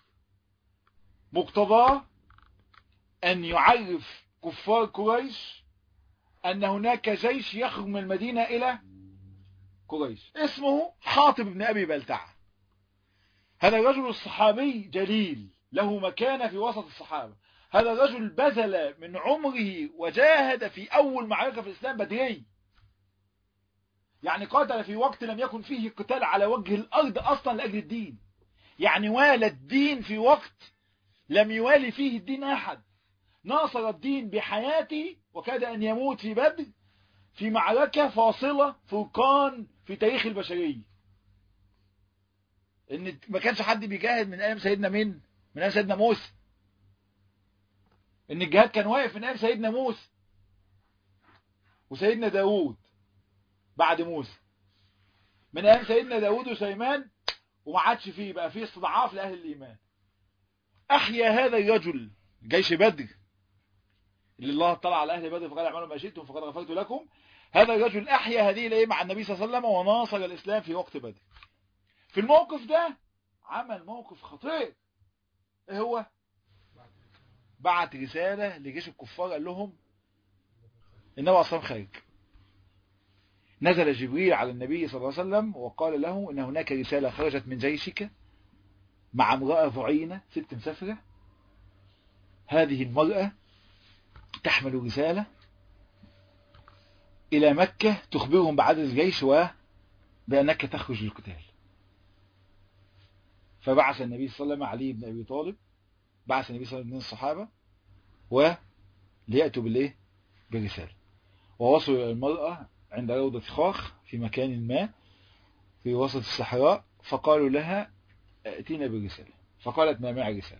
مقتضاه أن يعرف كفار قريش أن هناك جيش يخرج من المدينة إلى قريش اسمه حاطب بن أبي بلتعة هذا الرجل الصحابي جليل له مكانة في وسط الصحابة هذا الرجل بذل من عمره وجاهد في أول معركة في الإسلام بدري يعني قاتل في وقت لم يكن فيه قتال على وجه الأرض أصلا لأجل الدين يعني والى الدين في وقت لم يوالي فيه الدين أحد ناصر الدين بحياته وكاد أن يموت في بدر في معركة فاصلة فرقان في تاريخ البشرية ان ما كانش حد بيجاهد من ايام سيدنا مين من ايام سيدنا موسى ان الجهاد كان واقف من ايام سيدنا موسى وسيدنا داوود بعد موسى من ايام سيدنا داوود وسليمان وما عادش فيه بقى فيه استضعاف لأهل الإيمان أحيا هذا الرجل جيش بدر اللي الله اطلع على أهل بدر فقال اعملوا ما شئتم فقد غفرت لكم هذا الرجل أحيا هذه الأيام مع النبي صلى الله عليه وسلم وناصر الإسلام في وقت بدر في الموقف ده عمل موقف خطير ايه هو بعت رسالة لجيش الكفار قال لهم النبي أصلا خارج نزل جبريل على النبي صلى الله عليه وسلم وقال له إن هناك رسالة خرجت من جيشك مع امرأة ضعينة ست مسافرة هذه المرأة تحمل رسالة إلى مكة تخبرهم بعدد الجيش وبأنك تخرج للقتال فبعث النبي صلى الله عليه وسلم علي بن أبي طالب بعث النبي صلى الله عليه وسلم الصحابة وليأتوا بالإيه بالرسالة ووصلوا إلى المرأة عند روضة خاخ في مكان ما في وسط الصحراء فقالوا لها ائتينا بالرسالة فقالت ما معي رسالة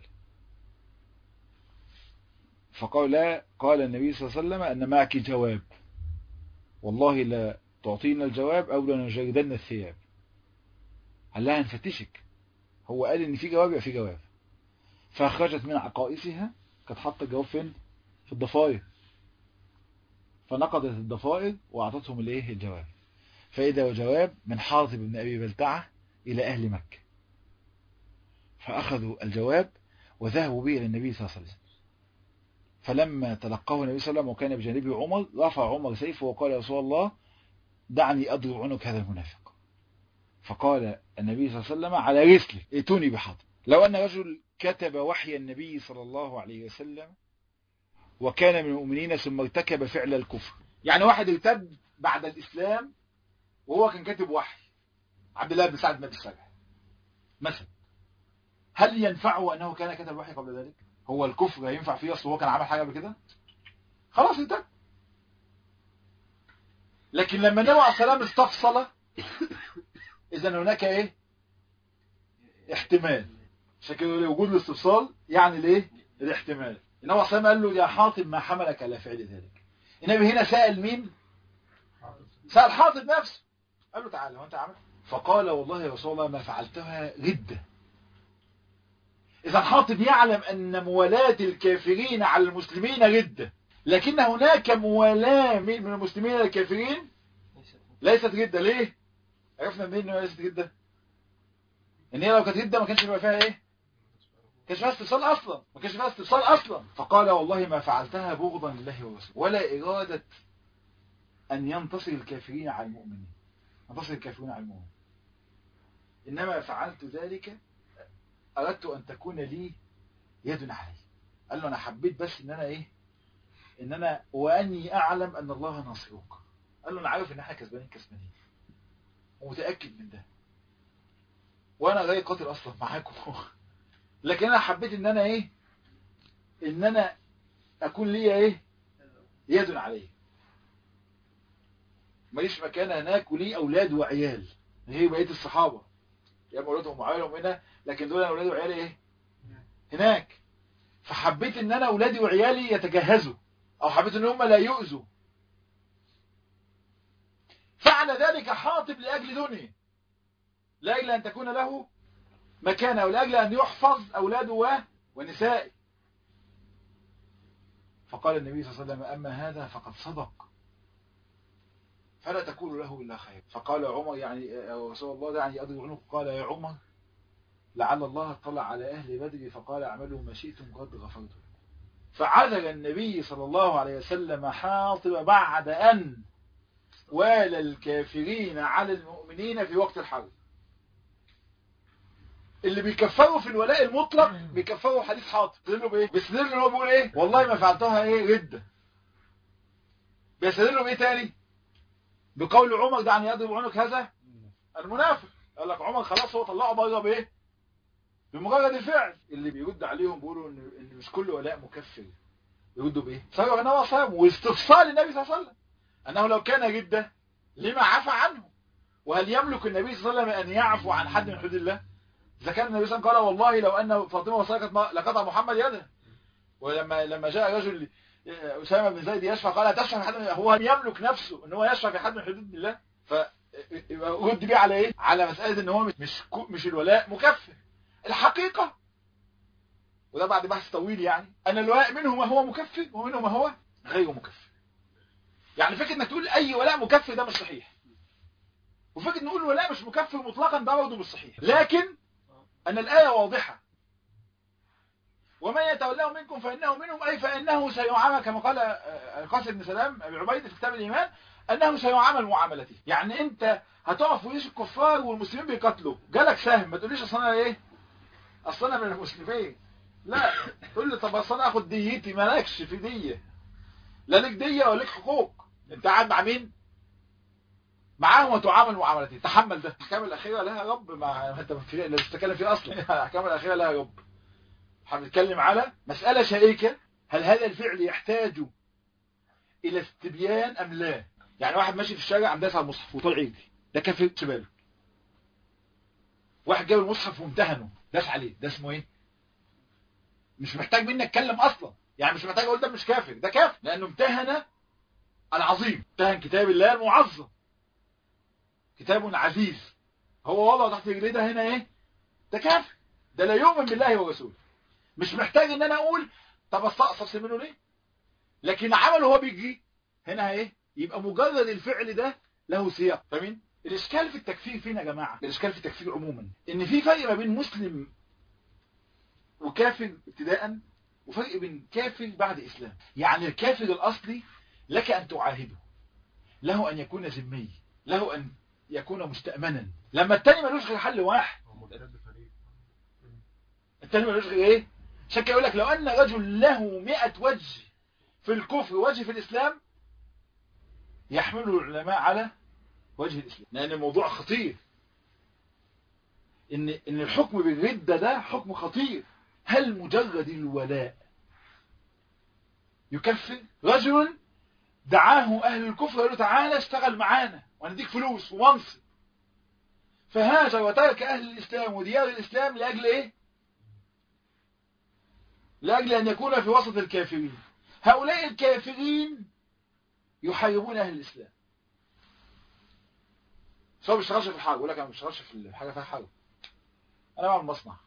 فقال لا قال النبي صلى الله عليه وسلم أن معك جواب والله لا تعطينا الجواب أو لنجردن الثياب قال لها نفتشك هو قال ان في جواب يبقى في جواب فخرجت من عقائصها كانت حاطه الجواب فين في الضفائر فنقضت الضفائر واعطتهم الايه الجواب فاذا وجواب من حاطب بن ابي بلتعه الى اهل مكه فاخذوا الجواب وذهبوا به الى النبي صلى الله عليه وسلم فلما تلقاه النبي صلى الله عليه وسلم وكان بجانبه عمر رفع عمر سيفه وقال يا رسول الله دعني اضرب عنق هذا المنافق فقال النبي صلى الله عليه وسلم على رسلك ائتوني بحاطب لو أن رجل كتب وحي النبي صلى الله عليه وسلم وكان من المؤمنين ثم ارتكب فعل الكفر يعني واحد ارتد بعد الإسلام وهو كان كاتب وحي عبد الله بن سعد بن السرح مثلا هل ينفعه أنه كان كتب وحي قبل ذلك هو الكفر ينفع فيه أصله هو كان عمل حاجة قبل كده خلاص ارتد لكن لما النبي عليه السلام استفصل اذا هناك ايه احتمال عشان كده وجود الاستفصال يعني الايه الاحتمال النبي صلى الله عليه وسلم قال له يا حاطب ما حملك على فعل ذلك النبي هنا سأل مين سأل حاطب نفسه قال له تعالى وانت عمل فقال والله يا رسول الله ما فعلتها ردة إذا حاطب يعلم أن موالاة الكافرين على المسلمين ردة لكن هناك موالاة من المسلمين الكافرين ليست ردة ليه عرفنا منين انها ليست ردة ان هي لو كانت ردة ما كانش يبقى فيها ايه كانش فيها استفصال اصلا ما كانش فيها استفصال اصلا فقال والله ما فعلتها بغضا لله ورسوله ولا ارادة ان ينتصر الكافرين على المؤمنين ينتصر الكافرين على المؤمنين انما فعلت ذلك اردت ان تكون لي يد علي قال له انا حبيت بس ان انا ايه ان انا واني اعلم ان الله ناصرك قال له انا عارف ان احنا كسبانين كسبانين ومتاكد من ده وانا جاي قاتل اصلا معاكم لكن انا حبيت ان انا ايه ان انا اكون ليا ايه يد عليه ماليش مكان هناك ولي اولاد وعيال هي بقيه الصحابه يا اولادهم وعيالهم هنا لكن دول اولاد وعيالي ايه هناك فحبيت ان انا اولادي وعيالي يتجهزوا او حبيت ان هم لا يؤذوا فعل ذلك حاطب لاجل دنيا لاجل ان تكون له مكانه ولاجل ان يحفظ اولاده و... ونسائه فقال النبي صلى الله عليه وسلم اما هذا فقد صدق فلا تقول له الا خير فقال عمر يعني يا رسول الله دعني اضرب عنق قال يا عمر لعل الله اطلع على اهل بدر فقال اعملوا ما شئتم قد غفرت لكم فعزل النبي صلى الله عليه وسلم حاطب بعد أن والى الكافرين على المؤمنين في وقت الحرب اللي بيكفروا في الولاء المطلق بيكفروا حديث حاطب بيستدلوا بايه بيستدلوا ان هو بيقول ايه والله ما فعلتها ايه ردة بيستدلوا بايه تاني بقول عمر دعني يضرب عنق هذا المنافق قال لك عمر خلاص هو طلعه بره بايه بمجرد الفعل اللي بيرد عليهم بيقولوا ان ان مش كل ولاء مكفر يردوا بايه صاروا النبي صلى الله واستفصال النبي صلى الله عليه وسلم انه لو كان جده لما عفى عنه وهل يملك النبي صلى الله عليه وسلم ان يعفو عن حد من حدود الله اذا كان النبي صلى الله عليه وسلم قال والله لو ان فاطمه وسرقت لقطع محمد يده ولما لما جاء رجل اسامه بن زيد يشفع قال تشفع في حد من هو يملك نفسه ان هو يشفع في حد من حدود الله ف يبقى رد بيه على ايه على مسألة ان هو مش مش, كو- مش الولاء مكفر الحقيقة وده بعد بحث طويل يعني ان الولاء منه ما هو مكفر ومنه ما هو غير مكفر يعني فكرة انك تقول اي ولاء مكفر ده مش صحيح وفكرة نقول ولاء مش مكفر مطلقا ده برضه مش صحيح لكن ان الاية واضحة ومن يتولاه منكم فانه منهم اي فانه سيعامل كما قال آه، القاسم بن سلام ابي عبيده في كتاب الايمان انه سيعامل معاملته يعني انت هتقف في وش الكفار والمسلمين بيقاتلوا جالك سهم ما تقوليش اصل انا ايه اصل انا من المسلمين لا تقول لي طب اصل انا اخد ديتي مالكش في ديه لا ليك ديه ولا ليك حقوق انت قاعد مع مين معاهم وتعامل معاملتي تحمل ده الاحكام الاخيره لها رب ما انت في اللي بتتكلم فيه اصلا الاحكام الاخيره لها رب هنتكلم على مساله شائكه هل هذا الفعل يحتاج الى استبيان ام لا يعني واحد ماشي في الشارع عم داس على المصحف وطلع يجري ده كافر شباله واحد جاب المصحف وامتهنه داس عليه ده اسمه ايه مش محتاج مني اتكلم اصلا يعني مش محتاج اقول ده مش كافر ده كافر لانه امتهن العظيم امتهن كتاب الله المعظم كتاب عزيز هو وضعه تحت رجليه ده هنا ايه ده كافر ده لا يؤمن بالله ورسوله مش محتاج ان انا اقول طب استقصص منه ليه لكن عمله هو بيجري هنا ايه يبقى مجرد الفعل ده له سياق فاهمين الاشكال في التكفير فين يا جماعه الاشكال في التكفير عموما ان في فرق ما بين مسلم وكافر ابتداء وفرق بين كافر بعد اسلام يعني الكافر الاصلي لك ان تعاهده له ان يكون ذمي له ان يكون مستأمنا لما التاني ملوش غير حل واحد هو مرتد فريق التاني ملوش غير ايه عشان كده يقول لك لو ان رجل له 100 وجه في الكفر وجه في الاسلام يحمله العلماء على وجه الاسلام لان الموضوع خطير ان ان الحكم بالردة ده حكم خطير هل مجرد الولاء يكفر رجل دعاه اهل الكفر قالوا تعالى اشتغل معانا ونديك فلوس ومنصب فهاجر وترك اهل الاسلام وديار الاسلام لاجل ايه لاجل ان يكون في وسط الكافرين هؤلاء الكافرين يحاربون اهل الاسلام بس هو ما بيشتغلش في الحرب يقول لك انا ما بشتغلش في حاجه فيها حرب انا بعمل مصنع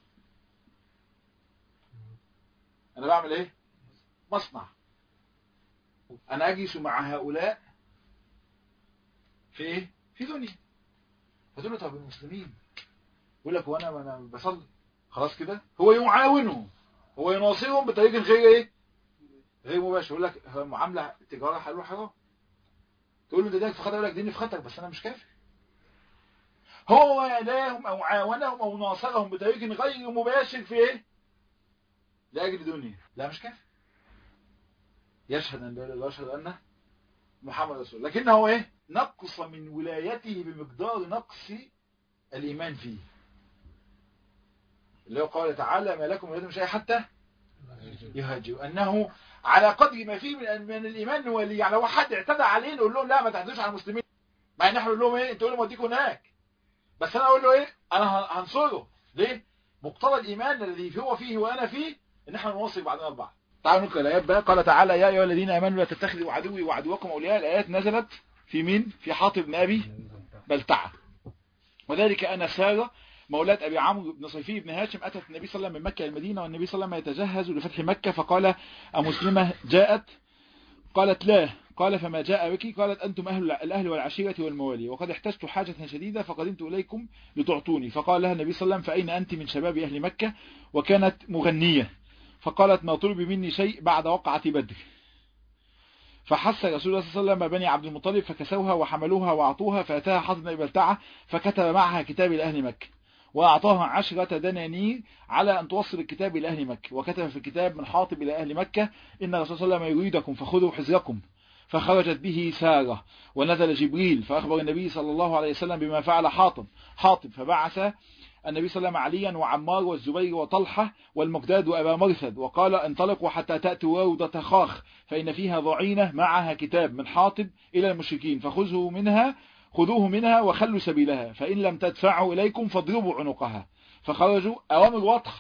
انا بعمل ايه مصنع انا اجلس مع هؤلاء في ايه في دنيا فتقول له طب المسلمين يقول لك وانا انا بصلي خلاص كده هو يعاونهم هو يناصرهم بطريقه غير ايه غير مباشر يقول لك هو معامله تجاره حلال وحرام تقول له ده ده في خطر يقول لك ديني في خطر بس انا مش كافر هو والاهم او عاونهم او ناصرهم بطريق غير مباشر في ايه لاجل دنيا لا مش كافر يشهد ان لا اله الا الله ويشهد ان محمد رسول الله لكنه ايه نقص من ولايته بمقدار نقص الايمان فيه اللي هو قال تعالى ما لكم من شيء حتى يهاجر انه على قدر ما فيه من من الايمان نولي يعني لو حد اعتدى عليه نقول لهم لا ما تعتدوش على المسلمين مع ان احنا نقول لهم ايه انتوا قولوا موديكم هناك بس انا اقول له ايه انا هنصره ليه مقتضى الايمان الذي هو فيه وانا فيه ان احنا نواصل بعضنا البعض تعالوا نقرا الايات بقى قال تعالى يا ايها الذين امنوا لا تتخذوا عدوي وعدوكم اولياء الايات نزلت في مين في حاطب بن ابي بلتعه وذلك ان ساره مولاة أبي عمرو بن صيفي بن هاشم أتت النبي صلى الله عليه وسلم من مكة المدينة والنبي صلى الله عليه وسلم يتجهز لفتح مكة فقال أمسلمة جاءت قالت لا قال فما جاء بك قالت أنتم أهل الأهل والعشيرة والموالي وقد احتجت حاجة شديدة فقدمت إليكم لتعطوني فقال لها النبي صلى الله عليه وسلم فأين أنت من شباب أهل مكة وكانت مغنية فقالت ما طلب مني شيء بعد وقعة بدر فحس رسول الله صلى الله عليه وسلم بني عبد المطلب فكسوها وحملوها وأعطوها فأتاها حضر بن بلتعة فكتب معها كتاب لأهل مكة وأعطاها عشرة دنانير على أن توصل الكتاب إلى أهل مكة وكتب في الكتاب من حاطب إلى أهل مكة إن الرسول صلى الله عليه وسلم يريدكم فخذوا حذركم فخرجت به سارة ونزل جبريل فأخبر النبي صلى الله عليه وسلم بما فعل حاطب حاطب فبعث النبي صلى الله عليه وسلم عليا وعمار والزبير وطلحة والمقداد وأبا مرثد وقال انطلقوا حتى تأتوا روضة خاخ فإن فيها ضعينة معها كتاب من حاطب إلى المشركين فخذوا منها خذوه منها وخلوا سبيلها فإن لم تدفعوا إليكم فاضربوا عنقها فخرجوا أوامر واضحة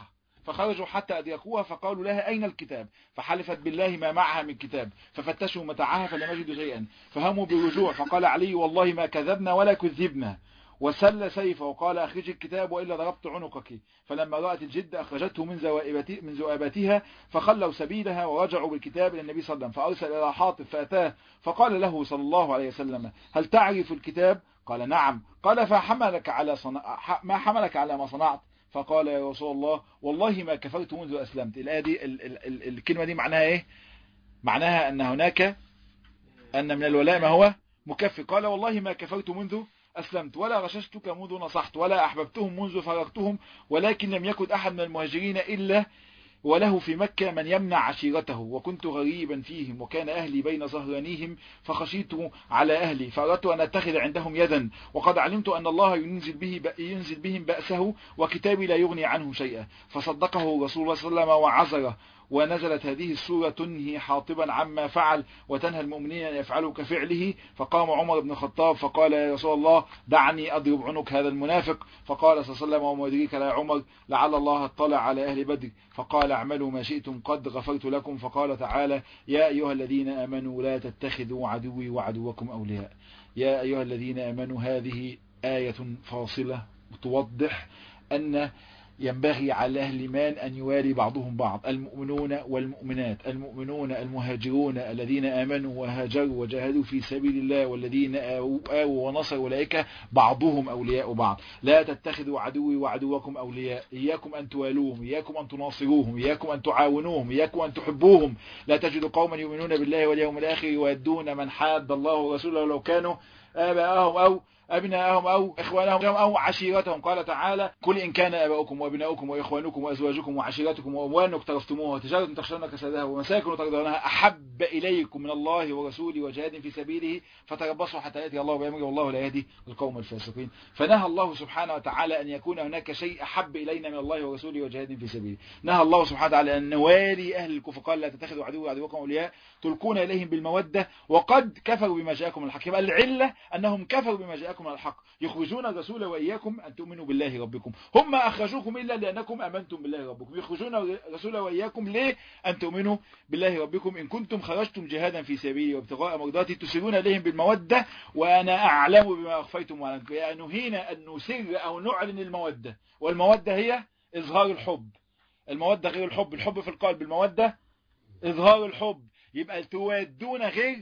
فخرجوا حتى أدركوها فقالوا لها أين الكتاب فحلفت بالله ما معها من كتاب ففتشوا متاعها فلم يجدوا شيئا فهموا بالرجوع فقال علي والله ما كذبنا ولا كذبنا وسل سيفه وقال أخرج الكتاب وإلا ضربت عنقك فلما رأت الجد أخرجته من زوائبت- من زؤابتها فخلوا سبيلها ورجعوا بالكتاب إلى النبي صلى الله عليه وسلم فأرسل إلى حاطب فأتاه فقال له صلى الله عليه وسلم هل تعرف الكتاب قال نعم قال فحملك على صنع... ح- ما حملك على ما صنعت فقال يا رسول الله والله ما كفرت منذ أسلمت الآية دي ال... ال... ال... الكلمة دي معناها إيه معناها أن هناك أن من الولاء ما هو مكفر قال والله ما كفرت منذ أسلمت ولا غششتك منذ نصحت ولا أحببتهم منذ فرقتهم ولكن لم يكن أحد من المهاجرين إلا وله في مكة من يمنع عشيرته وكنت غريبا فيهم وكان أهلي بين ظهرانيهم فخشيت على أهلي فأردت أن أتخذ عندهم يدا وقد علمت أن الله ينزل, به ينزل بهم بأسه وكتابي لا يغني عنه شيئا فصدقه رسول الله صلى الله عليه وسلم وعذره ونزلت هذه السورة تنهي حاطبا عما فعل وتنهى المؤمنين أن يفعلوا كفعله فقام عمر بن الخطاب فقال يا رسول الله دعني أضرب عنق هذا المنافق فقال صلى الله عليه وسلم وما يدريك يا عمر لعل الله اطلع على أهل بدر فقال اعملوا ما شئتم قد غفرت لكم فقال تعالى يا أيها الذين آمنوا لا تتخذوا عدوي وعدوكم أولياء يا أيها الذين آمنوا هذه آية فاصلة توضح أن ينبغي على أهل الإيمان أن يوالي بعضهم بعض المؤمنون والمؤمنات المؤمنون المهاجرون الذين آمنوا وهاجروا وجاهدوا في سبيل الله والذين آووا, آووا ونصروا أولئك بعضهم أولياء بعض لا تتخذوا عدوي وعدوكم أولياء إياكم أن توالوهم إياكم أن تناصروهم إياكم أن تعاونوهم إياكم أن تحبوهم لا تجد قوما يؤمنون بالله واليوم الآخر يودون من حاد الله ورسوله لو كانوا آباءهم أو أبناءهم أو إخوانهم أو عشيرتهم قال تعالى كل إن كان آباؤكم وأبناؤكم وإخوانكم وأزواجكم وعشيرتكم وأموال اقترفتموها وتجارة تخشون كسادها ومساكن ترضونها أحب إليكم من الله ورسوله وجهاد في سبيله فتربصوا حتى يأتي الله بأمره والله لا يهدي القوم الفاسقين فنهى الله سبحانه وتعالى أن يكون هناك شيء أحب إلينا من الله ورسوله وجهاد في سبيله نهى الله سبحانه وتعالى أن نوالي أهل الكفر قال لا تتخذوا عدو عدوكم أولياء تلقون إليهم بالمودة وقد كفروا بما جاءكم من الحق يبقى العلة أنهم كفروا بما جاءكم من الحق يخرجون الرسول وإياكم أن تؤمنوا بالله ربكم هم أخرجوكم إلا لأنكم أمنتم بالله ربكم يخرجون الرسول وإياكم ليه أن تؤمنوا بالله ربكم إن كنتم خرجتم جهادا في سبيلي وابتغاء مرضاتي تسرون إليهم بالمودة وأنا أعلم بما أخفيتم وأعلنتم يعني نهينا أن نسر أو نعلن المودة والمودة هي إظهار الحب المودة غير الحب الحب في القلب المودة إظهار الحب يبقى تودون غير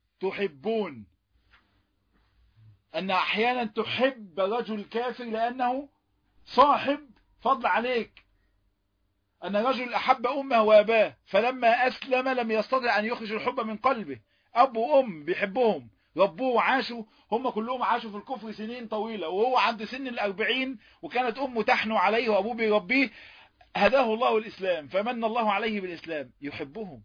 تحبون أن أحيانا تحب رجل كافر لأنه صاحب فضل عليك أن رجل أحب أمه وأباه فلما أسلم لم يستطع أن يخرج الحب من قلبه أب وأم بيحبهم ربوه وعاشوا هم كلهم عاشوا في الكفر سنين طويلة وهو عند سن الأربعين وكانت أمه تحنو عليه وأبوه بيربيه هداه الله الإسلام فمن الله عليه بالإسلام يحبهم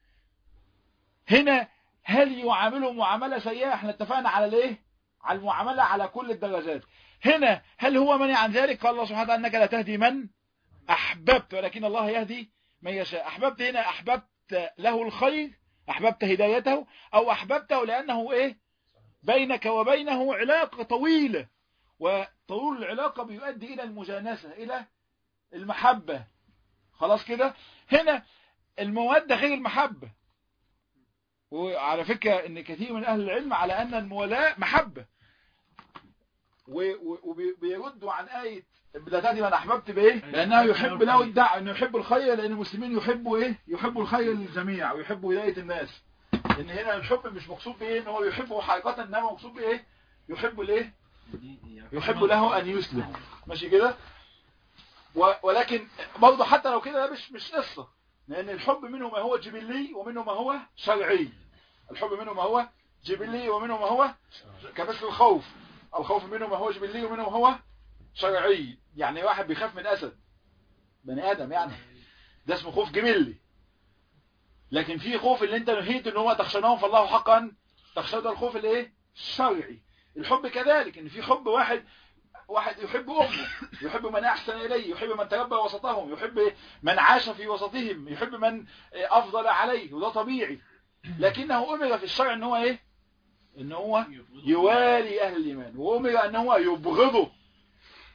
هنا هل يعاملهم معاملة سيئة احنا اتفقنا على الايه على المعاملة على كل الدرجات هنا هل هو منع عن ذلك قال الله سبحانه وتعالى انك لا تهدي من احببت ولكن الله يهدي من يشاء احببت هنا احببت له الخير احببت هدايته او احببته لانه ايه بينك وبينه علاقة طويلة وطول العلاقة بيؤدي الى المجانسة الى المحبة خلاص كده هنا المودة غير المحبة وعلى فكرة ان كثير من اهل العلم على ان المولاة محبة وبيردوا عن آية لا تهدي من احببت بايه لانه يحب له الدعوة انه يحب الخير لان المسلمين يحبوا ايه يحبوا الخير للجميع ويحبوا هداية الناس ان هنا الحب مش مقصود بايه ان هو يحبه حقيقة انما مقصود بايه يحب الايه يحب له ان يسلم ماشي كده ولكن برضه حتى لو كده ده مش مش قصه لأن الحب منه ما هو جبلي ومنه ما هو شرعي الحب منه ما هو جبلي ومنه ما هو كمثل الخوف الخوف منه ما هو جبلي ومنه ما هو شرعي يعني واحد بيخاف من أسد بني آدم يعني ده اسمه خوف جبلي لكن في خوف اللي انت نهيت ان هو تخشناهم فالله حقا تخشى ده الخوف الايه الشرعي الحب كذلك ان في حب واحد واحد يحب أمه يحب من أحسن إليه يحب من تربى وسطهم يحب من عاش في وسطهم يحب من أفضل عليه وده طبيعي لكنه أمر في الشرع أنه إيه أنه هو يوالي أهل الإيمان وأمر أنه هو يبغضه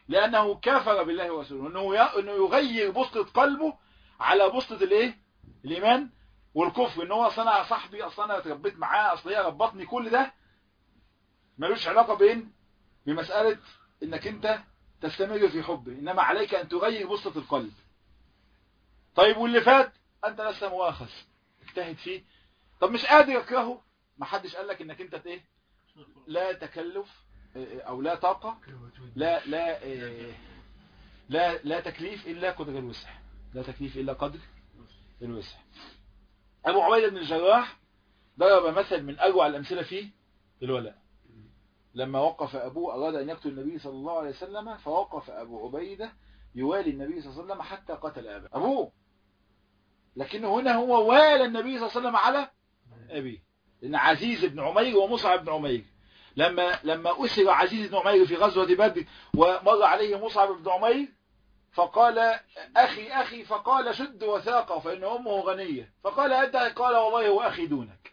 لأنه كفر بالله ورسوله إنه ي- إنه يغير بسطة قلبه على بسطة الإيه الإيمان والكفر إن هو أصل أنا صاحبي أصل أنا اتربيت معاه أصل هي ربطني كل ده ملوش علاقة بين بمسألة إنك أنت تستمر في حبه إنما عليك أن تغير بسطة القلب طيب واللي فات أنت لست مؤاخذ اجتهد فيه طب مش قادر يكرهه ما حدش قال لك انك انت ايه لا تكلف اه، او لا طاقة لا لا اه، لا لا تكليف الا قدر الوسع لا تكليف الا قدر الوسع ابو عبيدة بن الجراح ضرب مثل من اروع الامثلة فيه الولاء لما وقف ابوه اراد ان يقتل النبي صلى الله عليه وسلم فوقف ابو عبيدة يوالي النبي صلى الله عليه وسلم حتى قتل اباه ابوه لكنه هنا هو والى النبي صلى الله عليه وسلم على أبيه لأن عزيز بن عمير ومصعب بن عمير لما لما أسر عزيز بن عمير في غزوة بدر ومر عليه مصعب بن عمير فقال أخي أخي فقال شد وثاقه فإن أمه غنية فقال أنت قال والله هو أخي دونك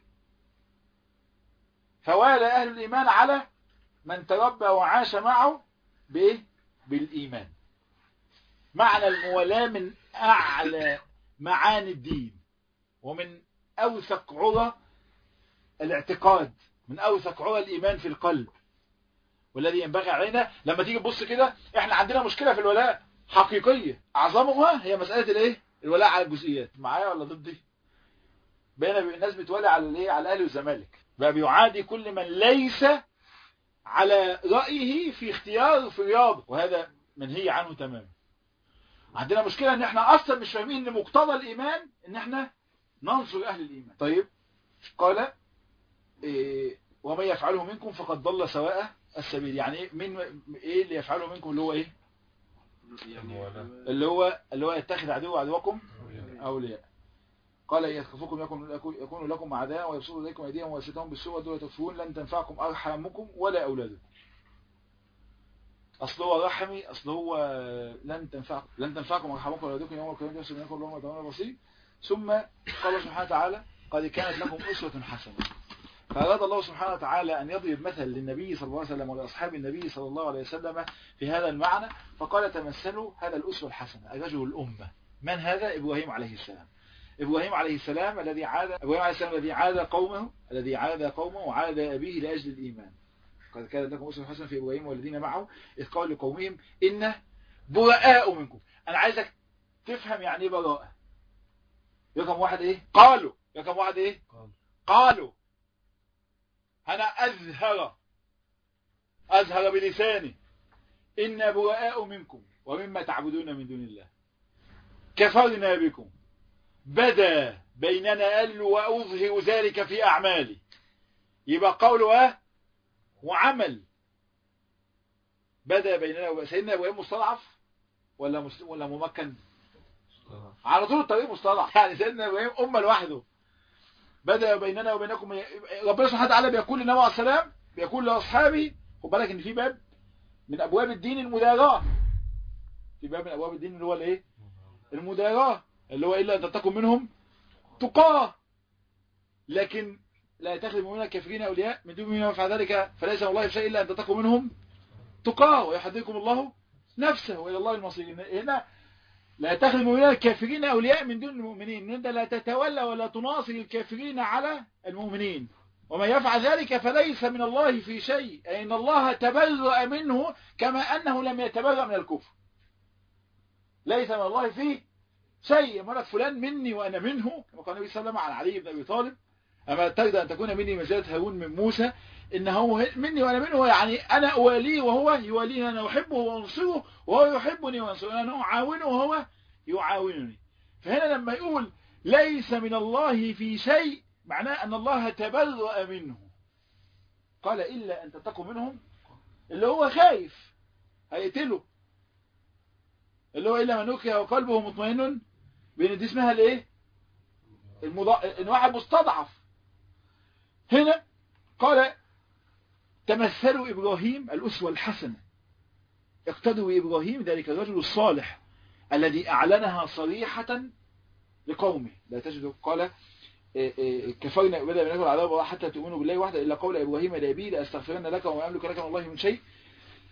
فوالى أهل الإيمان على من تربى وعاش معه بإيه؟ بالإيمان معنى الموالاة من أعلى معاني الدين ومن أوثق عرى الاعتقاد من أوثق عرى الإيمان في القلب والذي ينبغي علينا لما تيجي تبص كده احنا عندنا مشكلة في الولاء حقيقية أعظمها هي مسألة الايه الولاء على الجزئيات معايا ولا ضدي بين الناس بتولي على الايه على الاهلي والزمالك بقى بيعادي كل من ليس على رأيه في اختيار في رياضه وهذا منهي عنه تماما عندنا مشكلة ان احنا اصلا مش فاهمين ان مقتضى الايمان ان احنا ننصر اهل الايمان طيب قال إيه ومن يفعله منكم فقد ضل سواء السبيل يعني ايه من ايه اللي يفعله منكم اللي هو ايه اللي هو اللي هو يتخذ عدو عدوكم اولياء قال إن يثقفوكم يكون يكون لكم أعداء ويبسطوا إليكم أيديهم ويسلتهم بالسوء ودول تكفرون لن تنفعكم أرحامكم ولا أولادكم أصل هو رحمي أصل هو لن تنفعكم لن تنفعكم أرحامكم ولا أولادكم يوم القيامة يفصل بينكم الله وتعالى بصير ثم قال سبحانه وتعالى قد كانت لكم أسوة حسنة فأراد الله سبحانه وتعالى أن يضرب مثل للنبي صلى الله عليه وسلم ولأصحاب النبي صلى الله عليه وسلم في هذا المعنى فقال تمثلوا هذا الأسوة الحسنة الرجل الأمة من هذا إبراهيم عليه السلام إبراهيم عليه السلام الذي عاد إبراهيم عليه السلام الذي عاد قومه الذي عاد قومه وعاد أبيه لأجل الإيمان قد كان لكم أسوة حسنة في إبراهيم والذين معه إذ قالوا لقومهم إن براء منكم أنا عايزك تفهم يعني إيه براءة رقم واحد إيه قالوا رقم واحد إيه قالوا أنا أزهر أزهر بلساني إن براء منكم ومما تعبدون من دون الله كفرنا بكم بدا بيننا أل وأظهر ذلك في أعمالي يبقى قول اه وعمل بدا بيننا وبين سيدنا إبراهيم مستضعف ولا مسلم ولا ممكن على طول الطريق مستضعف يعني سيدنا إبراهيم أمة لوحده بدا بيننا وبينكم ربنا سبحانه وتعالى بيقول للنبي عليه السلام بيقول لأصحابه خد بالك إن في باب من أبواب الدين المداراة في باب من أبواب الدين اللي هو الإيه المداراة اللي هو إلا أن تتقوا منهم تقاه لكن لا يتخذ المؤمنين الكافرين أولياء من دون من يفعل ذلك فليس والله بشيء إلا أن تتقوا منهم تقاه ويحذركم الله نفسه وإلى الله المصير هنا لا يتخذ المؤمنين الكافرين أولياء من دون المؤمنين أنت لا تتولى ولا تناصر الكافرين على المؤمنين ومن يفعل ذلك فليس من الله في شيء أي أن الله تبرأ منه كما أنه لم يتبرأ من الكفر ليس من الله فيه شيء ملك فلان مني وأنا منه كما قال النبي صلى الله عليه وسلم عن علي بن أبي طالب أما ترضى أن تكون مني مزايا هارون من موسى إن هو مني وأنا منه يعني أنا أواليه وهو يواليني أنا أحبه وأنصره وهو يحبني وأنصره أنا أعاونه وهو يعاونني فهنا لما يقول ليس من الله في شيء معناه أن الله تبرأ منه قال إلا أن تتقوا منهم اللي هو خايف هيقتله اللي هو إلا من نكره وقلبه مطمئن بأن دي اسمها الايه المضا... ان واحد مستضعف هنا قال تمثلوا إبراهيم الأسوة الحسنة اقتدوا بإبراهيم ذلك الرجل الصالح الذي أعلنها صريحة لقومه لا تجد قال كفرنا بدأ من أجل العذاب حتى تؤمنوا بالله وحده إلا قول إبراهيم لأبيه لأستغفرن لك وما أملك لك من الله من شيء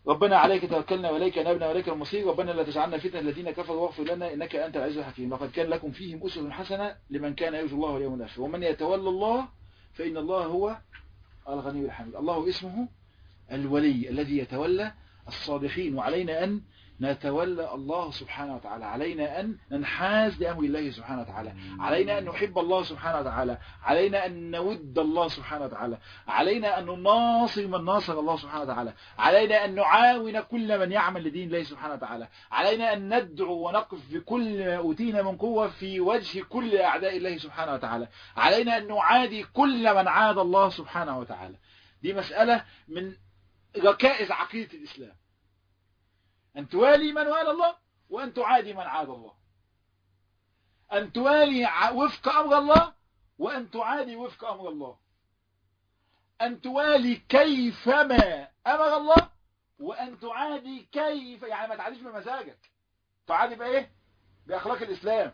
ربنا عليك توكلنا واليك نبنا واليك المصير ربنا لا تجعلنا فتنة الذين كفروا واغفر لنا انك انت العزيز الحكيم لقد كان لكم فيهم اسوه حسنه لمن كان يرجو الله واليوم الاخر ومن يتولى الله فان الله هو الغني الحميد الله اسمه الولي الذي يتولى الصالحين وعلينا ان نتولى الله سبحانه وتعالى علينا أن ننحاز لأمر الله سبحانه وتعالى علينا أن نحب الله سبحانه وتعالى علينا أن نود الله سبحانه وتعالى علينا أن نناصر من ناصر الله سبحانه وتعالى علينا أن نعاون كل من يعمل لدين الله سبحانه وتعالى علينا أن ندعو ونقف بكل ما أوتينا من قوة في وجه كل أعداء الله سبحانه وتعالى علينا أن نعادي كل من عاد الله سبحانه وتعالى دي مسألة من ركائز عقيدة الإسلام أن توالي من والى الله وأن تعادي من عاد الله أن توالي وفق أمر الله وأن تعادي وفق أمر الله أن توالي كيفما أمر الله وأن تعادي كيف يعني ما تعاديش بمزاجك تعادي بإيه بأخلاق الإسلام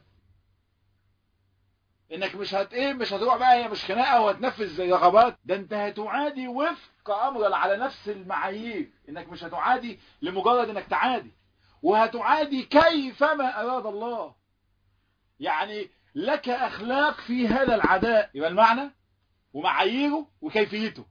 انك مش هت ايه مش هتروح بقى هي مش خناقه وهتنفذ زي رغبات ده انت هتعادي وفق امر على نفس المعايير انك مش هتعادي لمجرد انك تعادي وهتعادي كيفما اراد الله يعني لك اخلاق في هذا العداء يبقى المعنى ومعاييره وكيفيته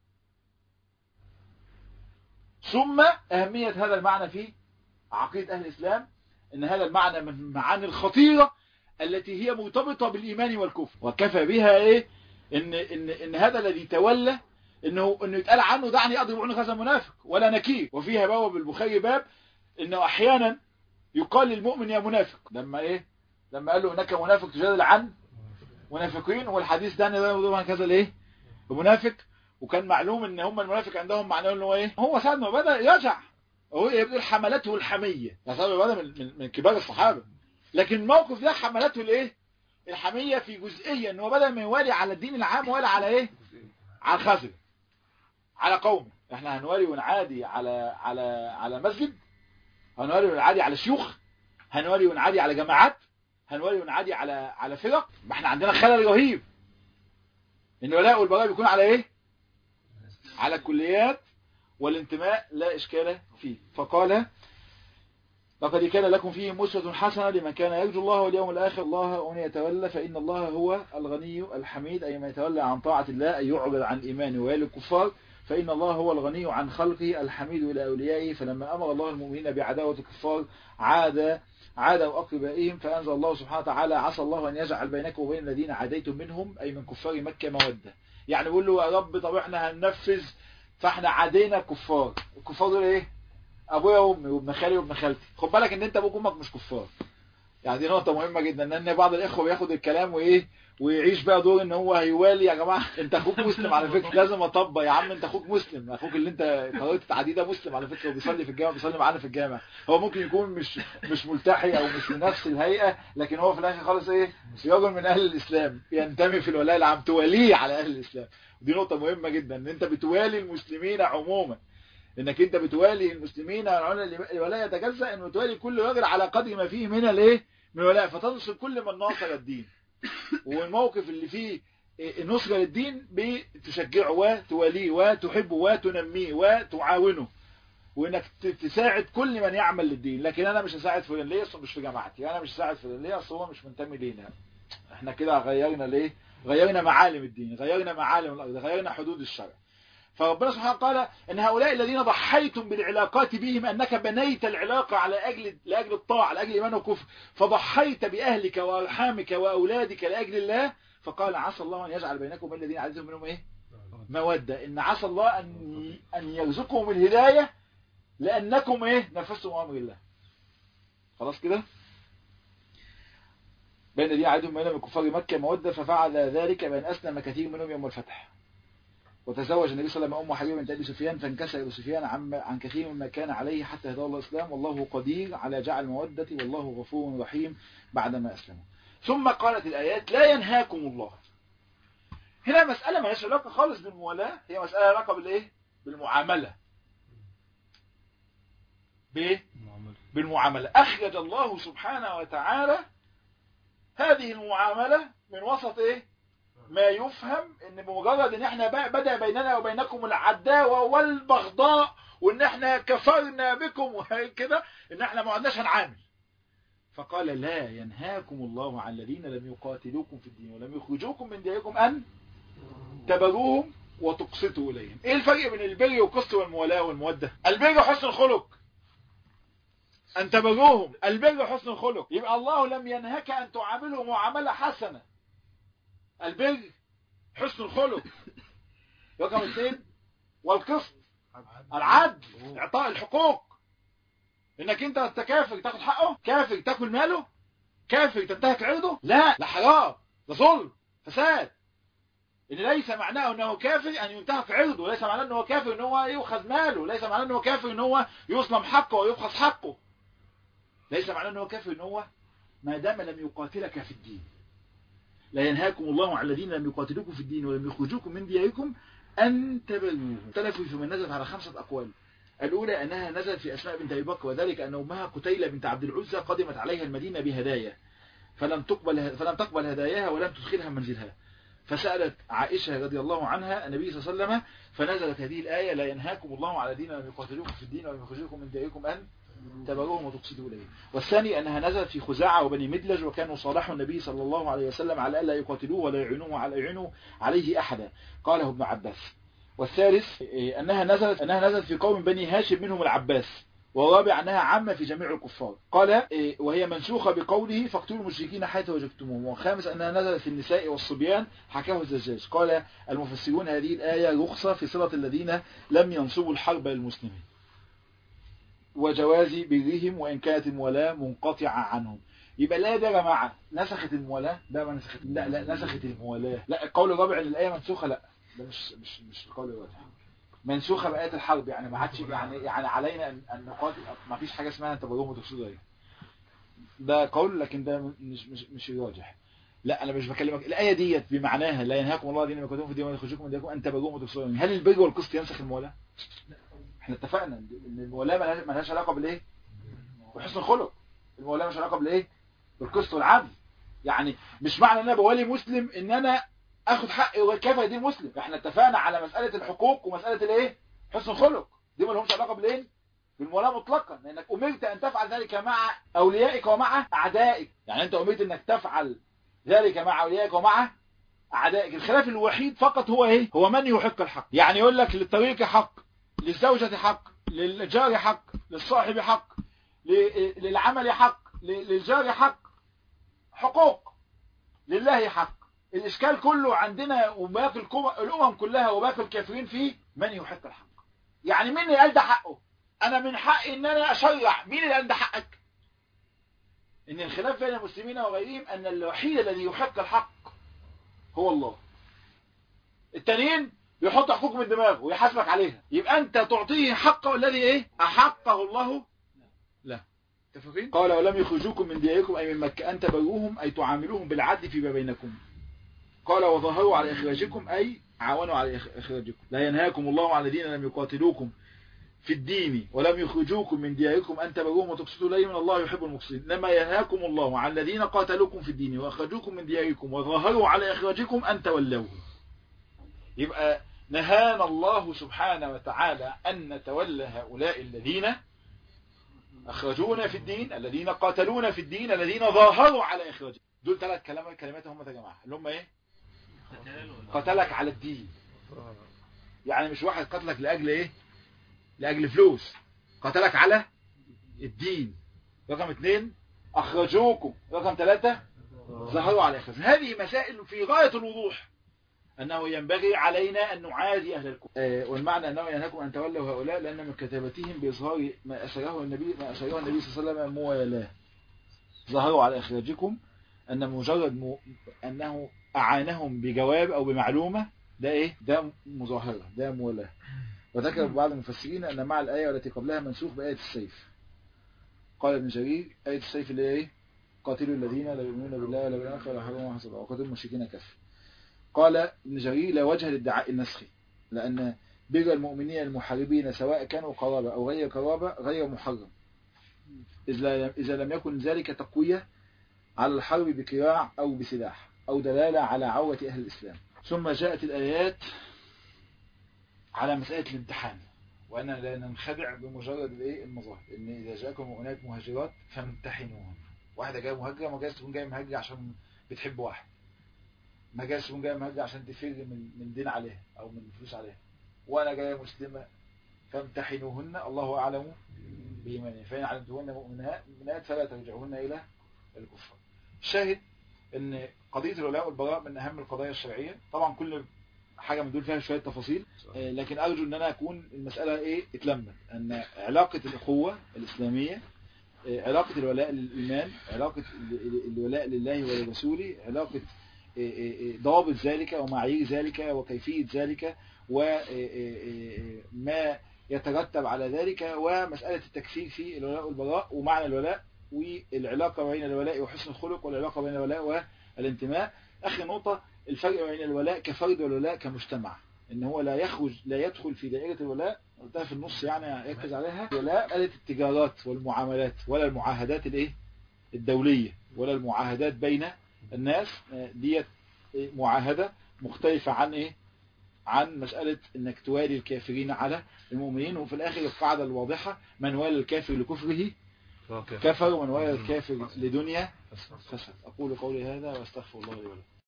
ثم اهميه هذا المعنى في عقيده اهل الاسلام ان هذا المعنى من المعاني الخطيره التي هي مرتبطة بالإيمان والكفر وكفى بها إيه إن, إن, إن هذا الذي تولى إنه, إنه يتقال عنه دعني أضرب عنق هذا منافق ولا نكير وفيها باب بالبخاري باب إنه أحيانا يقال للمؤمن يا منافق لما إيه لما قال له إنك منافق تجادل عن منافقين والحديث ده يضرب عن كذا الإيه بمنافق وكان معلوم إن هم المنافق عندهم معناه إنه إيه هو ساعة ما بدأ يرجع هو يبدو حملته الحمية ده من, من, من كبار الصحابة لكن الموقف ده حملته الايه الحمية في جزئية ان هو بدل ما يوالي على الدين العام ولا على ايه على الخزر على قوم احنا هنوالي ونعادي على على على مسجد هنوالي ونعادي على شيوخ هنوالي ونعادي على جماعات هنوالي ونعادي على على فرق ما احنا عندنا خلل رهيب ان الولاء والبراء بيكون على ايه على الكليات والانتماء لا اشكال فيه فقال لقد كان لكم فيهم أسوة حسنة لمن كان يرجو الله واليوم الآخر الله ومن يتولى فإن الله هو الغني الحميد أي من يتولى عن طاعة الله أي يعرض عن إيمانه ويلي الكفار فإن الله هو الغني عن خلقه الحميد إلى أوليائه فلما أمر الله المؤمنين بعداوة الكفار عاد عادوا أقربائهم فأنزل الله سبحانه وتعالى عسى الله أن يجعل بينكم وبين الذين عاديتم منهم أي من كفار مكة مودة يعني بيقول له يا رب طب احنا هننفذ فاحنا عادينا كفار الكفار دول ايه ابويا وامي وابن خالي وابن خالتي خد بالك ان انت ابوك وامك مش كفار يعني دي نقطة مهمة جدا ان بعض الاخوة بياخد الكلام وايه ويعيش بقى دور ان هو هيوالي يا جماعة انت اخوك مسلم على فكرة لازم اطبق يا عم انت اخوك مسلم اخوك اللي انت قررت تعديه ده مسلم على فكرة وبيصلي في الجامع بيصلي معانا في الجامع هو ممكن يكون مش مش ملتحي او مش من نفس الهيئة لكن هو في الاخر خالص ايه رجل من اهل الاسلام ينتمي في الولاية العام تواليه على اهل الاسلام ودي نقطة مهمة جدا ان انت بتوالي المسلمين عموما انك انت بتوالي المسلمين ولا يتجزأ ان بتوالي كل راجل على قدر ما فيه من الايه من الولاء فتنصر كل من ناصر الدين والموقف اللي فيه نصرة للدين بتشجعه وتواليه وتحبه وتنميه وتعاونه وانك تساعد كل من يعمل للدين لكن انا مش هساعد فلان ليه اصلا مش في جماعتي انا مش هساعد فلان ليه اصلا هو مش منتمي لينا احنا كده غيرنا ليه غيرنا معالم الدين غيرنا معالم الارض غيرنا حدود الشرع فربنا سبحانه قال ان هؤلاء الذين ضحيتم بالعلاقات بهم انك بنيت العلاقة على اجل لاجل الطاعة لاجل ايمان وكفر فضحيت باهلك وارحامك واولادك لاجل الله فقال عسى الله ان يجعل بينكم وبين الذين عزيزهم منهم ايه مودة ان عسى الله ان ان يرزقهم الهداية لانكم ايه نفذتم امر الله خلاص كده بين الذين عزيزهم منهم من كفار مكة مودة ففعل ذلك بان اسلم كثير منهم يوم الفتح وتزوج النبي صلى الله عليه وسلم أم حبيبة بنت أبي سفيان فانكسر أبو سفيان عن عن كثير مما كان عليه حتى هداه الله الإسلام والله قدير على جعل المودة والله غفور رحيم بعدما أسلموا ثم قالت الآيات لا ينهاكم الله هنا مسألة ما علاقة خالص بالموالاة هي مسألة علاقة بالإيه؟ بالمعاملة بإيه؟ بالمعاملة أخرج الله سبحانه وتعالى هذه المعاملة من وسط إيه؟ ما يفهم ان بمجرد ان احنا بقى بدأ بيننا وبينكم العداوة والبغضاء وان احنا كفرنا بكم وكده ان احنا ما عدناش هنعامل فقال لا ينهاكم الله عن الذين لم يقاتلوكم في الدين ولم يخرجوكم من دياركم ان تبروهم وتقسطوا اليهم ايه الفرق بين البر والقسط والموالاه والموده البر حسن الخلق ان تبروهم البر حسن الخلق يبقى الله لم ينهك ان تعاملهم معامله حسنه البر حسن الخلق رقم اثنين والقسط العدل اعطاء الحقوق انك انت انت كافر تاخد حقه كافر تاكل ماله كافر تنتهك عرضه لا لا حرام ده ظلم فساد ان ليس معناه انه كافر ان ينتهك عرضه ليس معناه انه كافر ان هو يؤخذ ماله ليس معناه انه كافر ان هو يظلم حقه ويبخس حقه ليس معناه انه كافر ان هو ما دام لم يقاتلك في الدين لا ينهاكم الله عن الذين لم يقاتلوكم في الدين ولم يخرجوكم من دياركم أن تبروهم اختلفوا في من نزلت على خمسة أقوال الأولى أنها نزلت في أسماء بنت أبي بكر وذلك أن أمها قتيلة بنت عبد العزى قدمت عليها المدينة بهدايا فلم تقبل فلم تقبل هداياها ولم تدخلها منزلها فسألت عائشة رضي الله عنها النبي صلى الله عليه وسلم فنزلت هذه الآية لا ينهاكم الله على الذين لم يقاتلوكم في الدين ولم يخرجوكم من دياركم أن تبروهم وتقصدوا إليهم والثاني أنها نزلت في خزاعة وبني مدلج وكانوا صالحوا النبي صلى الله عليه وسلم على ألا يقاتلوه ولا يعينوه على يعينوا عليه أحدا قاله ابن عباس والثالث أنها نزلت أنها نزلت في قوم بني هاشم منهم العباس والرابع أنها عامة في جميع الكفار قال وهي منسوخة بقوله فاقتلوا المشركين حيث وجدتموهم والخامس أنها نزلت في النساء والصبيان حكاه الزجاج قال المفسرون هذه الآية رخصة في صلة الذين لم ينصبوا الحرب للمسلمين وجواز برهم وإن كانت المولاة منقطعة عنهم يبقى لا ده يا جماعة نسخت المولاة لا ما نسخت لا لا نسخت المولاة لا القول الرابع ان الآية منسوخة لا ده مش مش مش القول الراجح منسوخة بآية الحرب يعني ما عادش يعني يعني علينا ان أن نقاتل ما فيش حاجة اسمها انت بروهم وتقصدوا ايه ده قول لكن ده مش مش مش الراجح لا انا مش بكلمك الايه ديت بمعناها لا ينهاكم الله دين ما كنتم في دين يخرجوكم من دينكم ان تبروهم وتقصدوا هل البر والقسط ينسخ الموالاه احنا اتفقنا ان الموالاه ما لهاش علاقه بالايه بحسن الخلق الموالاه مش علاقه بالايه بالقسط والعدل يعني مش معنى ان انا بوالي مسلم ان انا اخد حقي وكيف دين مسلم احنا اتفقنا على مساله الحقوق ومساله الايه حسن الخلق دي ما لهمش علاقه بالايه بالموالاه مطلقا لانك امرت ان تفعل ذلك مع اوليائك ومع اعدائك يعني انت امرت انك تفعل ذلك مع اوليائك ومع اعدائك الخلاف الوحيد فقط هو ايه هو من يحق الحق يعني يقول لك للطريق حق للزوجة حق للجار حق للصاحب حق للعمل حق للجار حق حقوق لله حق الإشكال كله عندنا وباقي الأمم كلها وباقي الكافرين فيه من يحق الحق يعني مين اللي قال ده حقه أنا من حقي إن أنا أشرع مين اللي قال ده حقك إن الخلاف بين المسلمين وغيرهم أن الوحيد الذي يحق الحق هو الله التانيين يحط حقوق من دماغه ويحاسبك عليها يبقى انت تعطيه حقه الذي ايه احقه الله لا اتفقين قال ولم يخرجوكم من دياركم اي من مكه ان تبروهم اي تعاملوهم بالعدل فيما بينكم قال وظهروا على اخراجكم اي عاونوا على اخراجكم لا ينهاكم الله عن الذين لم يقاتلوكم في الدين ولم يخرجوكم من دياركم أن تبروهم وتقسطوا إليهم الله يحب المقسطين إنما ينهاكم الله عن الذين قاتلوكم في الدين وأخرجوكم من دياركم وظهروا على إخراجكم أن تولوه يبقى نهانا الله سبحانه وتعالى أن نتولى هؤلاء الذين أخرجونا في الدين الذين قاتلونا في الدين الذين ظاهروا على إخراجنا دول ثلاث كلمات كلمات هم يا جماعة اللي هم إيه قتلك على الدين يعني مش واحد قتلك لأجل إيه لأجل فلوس قتلك على الدين رقم اثنين أخرجوكم رقم ثلاثة ظهروا على إخراج هذه مسائل في غاية الوضوح أنه ينبغي علينا أن نعادي أهل الكفر آه والمعنى أنه ينهاكم أن تولوا هؤلاء لأن من كتابتهم بإظهار ما أسره النبي ما أسره النبي صلى الله عليه وسلم موالاه ظهروا على إخراجكم أن مجرد م... أنه أعانهم بجواب أو بمعلومة ده إيه ده مظاهرة ده موالاه وذكر بعض المفسرين أن مع الآية التي قبلها منسوخ بآية السيف قال ابن جرير آية السيف اللي هي إيه قاتلوا الذين لا يؤمنون بالله ولا بالآخرة ولا حرموا ما حصل وقاتلوا المشركين كف قال ابن جرير لا وجه للدعاء النسخي لأن بر المؤمنين المحاربين سواء كانوا قرابة أو غير قرابة غير محرم إذا لم يكن ذلك تقوية على الحرب بكراع أو بسلاح أو دلالة على عورة أهل الإسلام ثم جاءت الآيات على مسألة الامتحان وأن لا ننخدع بمجرد الايه المظاهر إن إذا جاءكم مؤمنات مهاجرات فامتحنوهن واحدة جاية مهاجرة ما جايز تكون جاية مهاجرة عشان بتحب واحد ما جايز تكون جاية مهاجرة عشان تفر من من دين عليها أو من فلوس عليها وأنا جاية مسلمة فامتحنوهن الله أعلم بإيمانهن فإن علمتهن مؤمنات فلا ترجعوهن إلى الكفر الشاهد ان قضية الولاء والبراء من اهم القضايا الشرعية طبعا كل حاجة من دول فيها شوية تفاصيل آه، لكن ارجو ان انا اكون المسألة ايه اتلمت ان علاقة الاخوة الاسلامية آه، علاقة الولاء للايمان علاقة ال- الولاء لله ولرسوله علاقة آه، آه، آه، ضوابط ذلك ومعايير ذلك وكيفية ذلك وما يترتب على ذلك ومسألة التكفير في الولاء والبراء ومعنى الولاء والعلاقة بين الولاء وحسن الخلق والعلاقة بين الولاء والانتماء آخر نقطة الفرق بين الولاء كفرد والولاء كمجتمع ان هو لا يخرج لا يدخل في دائرة الولاء قلتها في النص يعني يركز عليها الولاء آلة التجارات والمعاملات ولا المعاهدات الايه الدولية ولا المعاهدات بين الناس آه، ديت إيه؟ معاهدة مختلفة عن ايه عن مسألة انك توالي الكافرين على المؤمنين وفي الاخر القاعدة الواضحة من والى الكافر لكفره كفر ومن والى الكافر لدنيا فسد أقول قولي هذا وأستغفر الله لي ولكم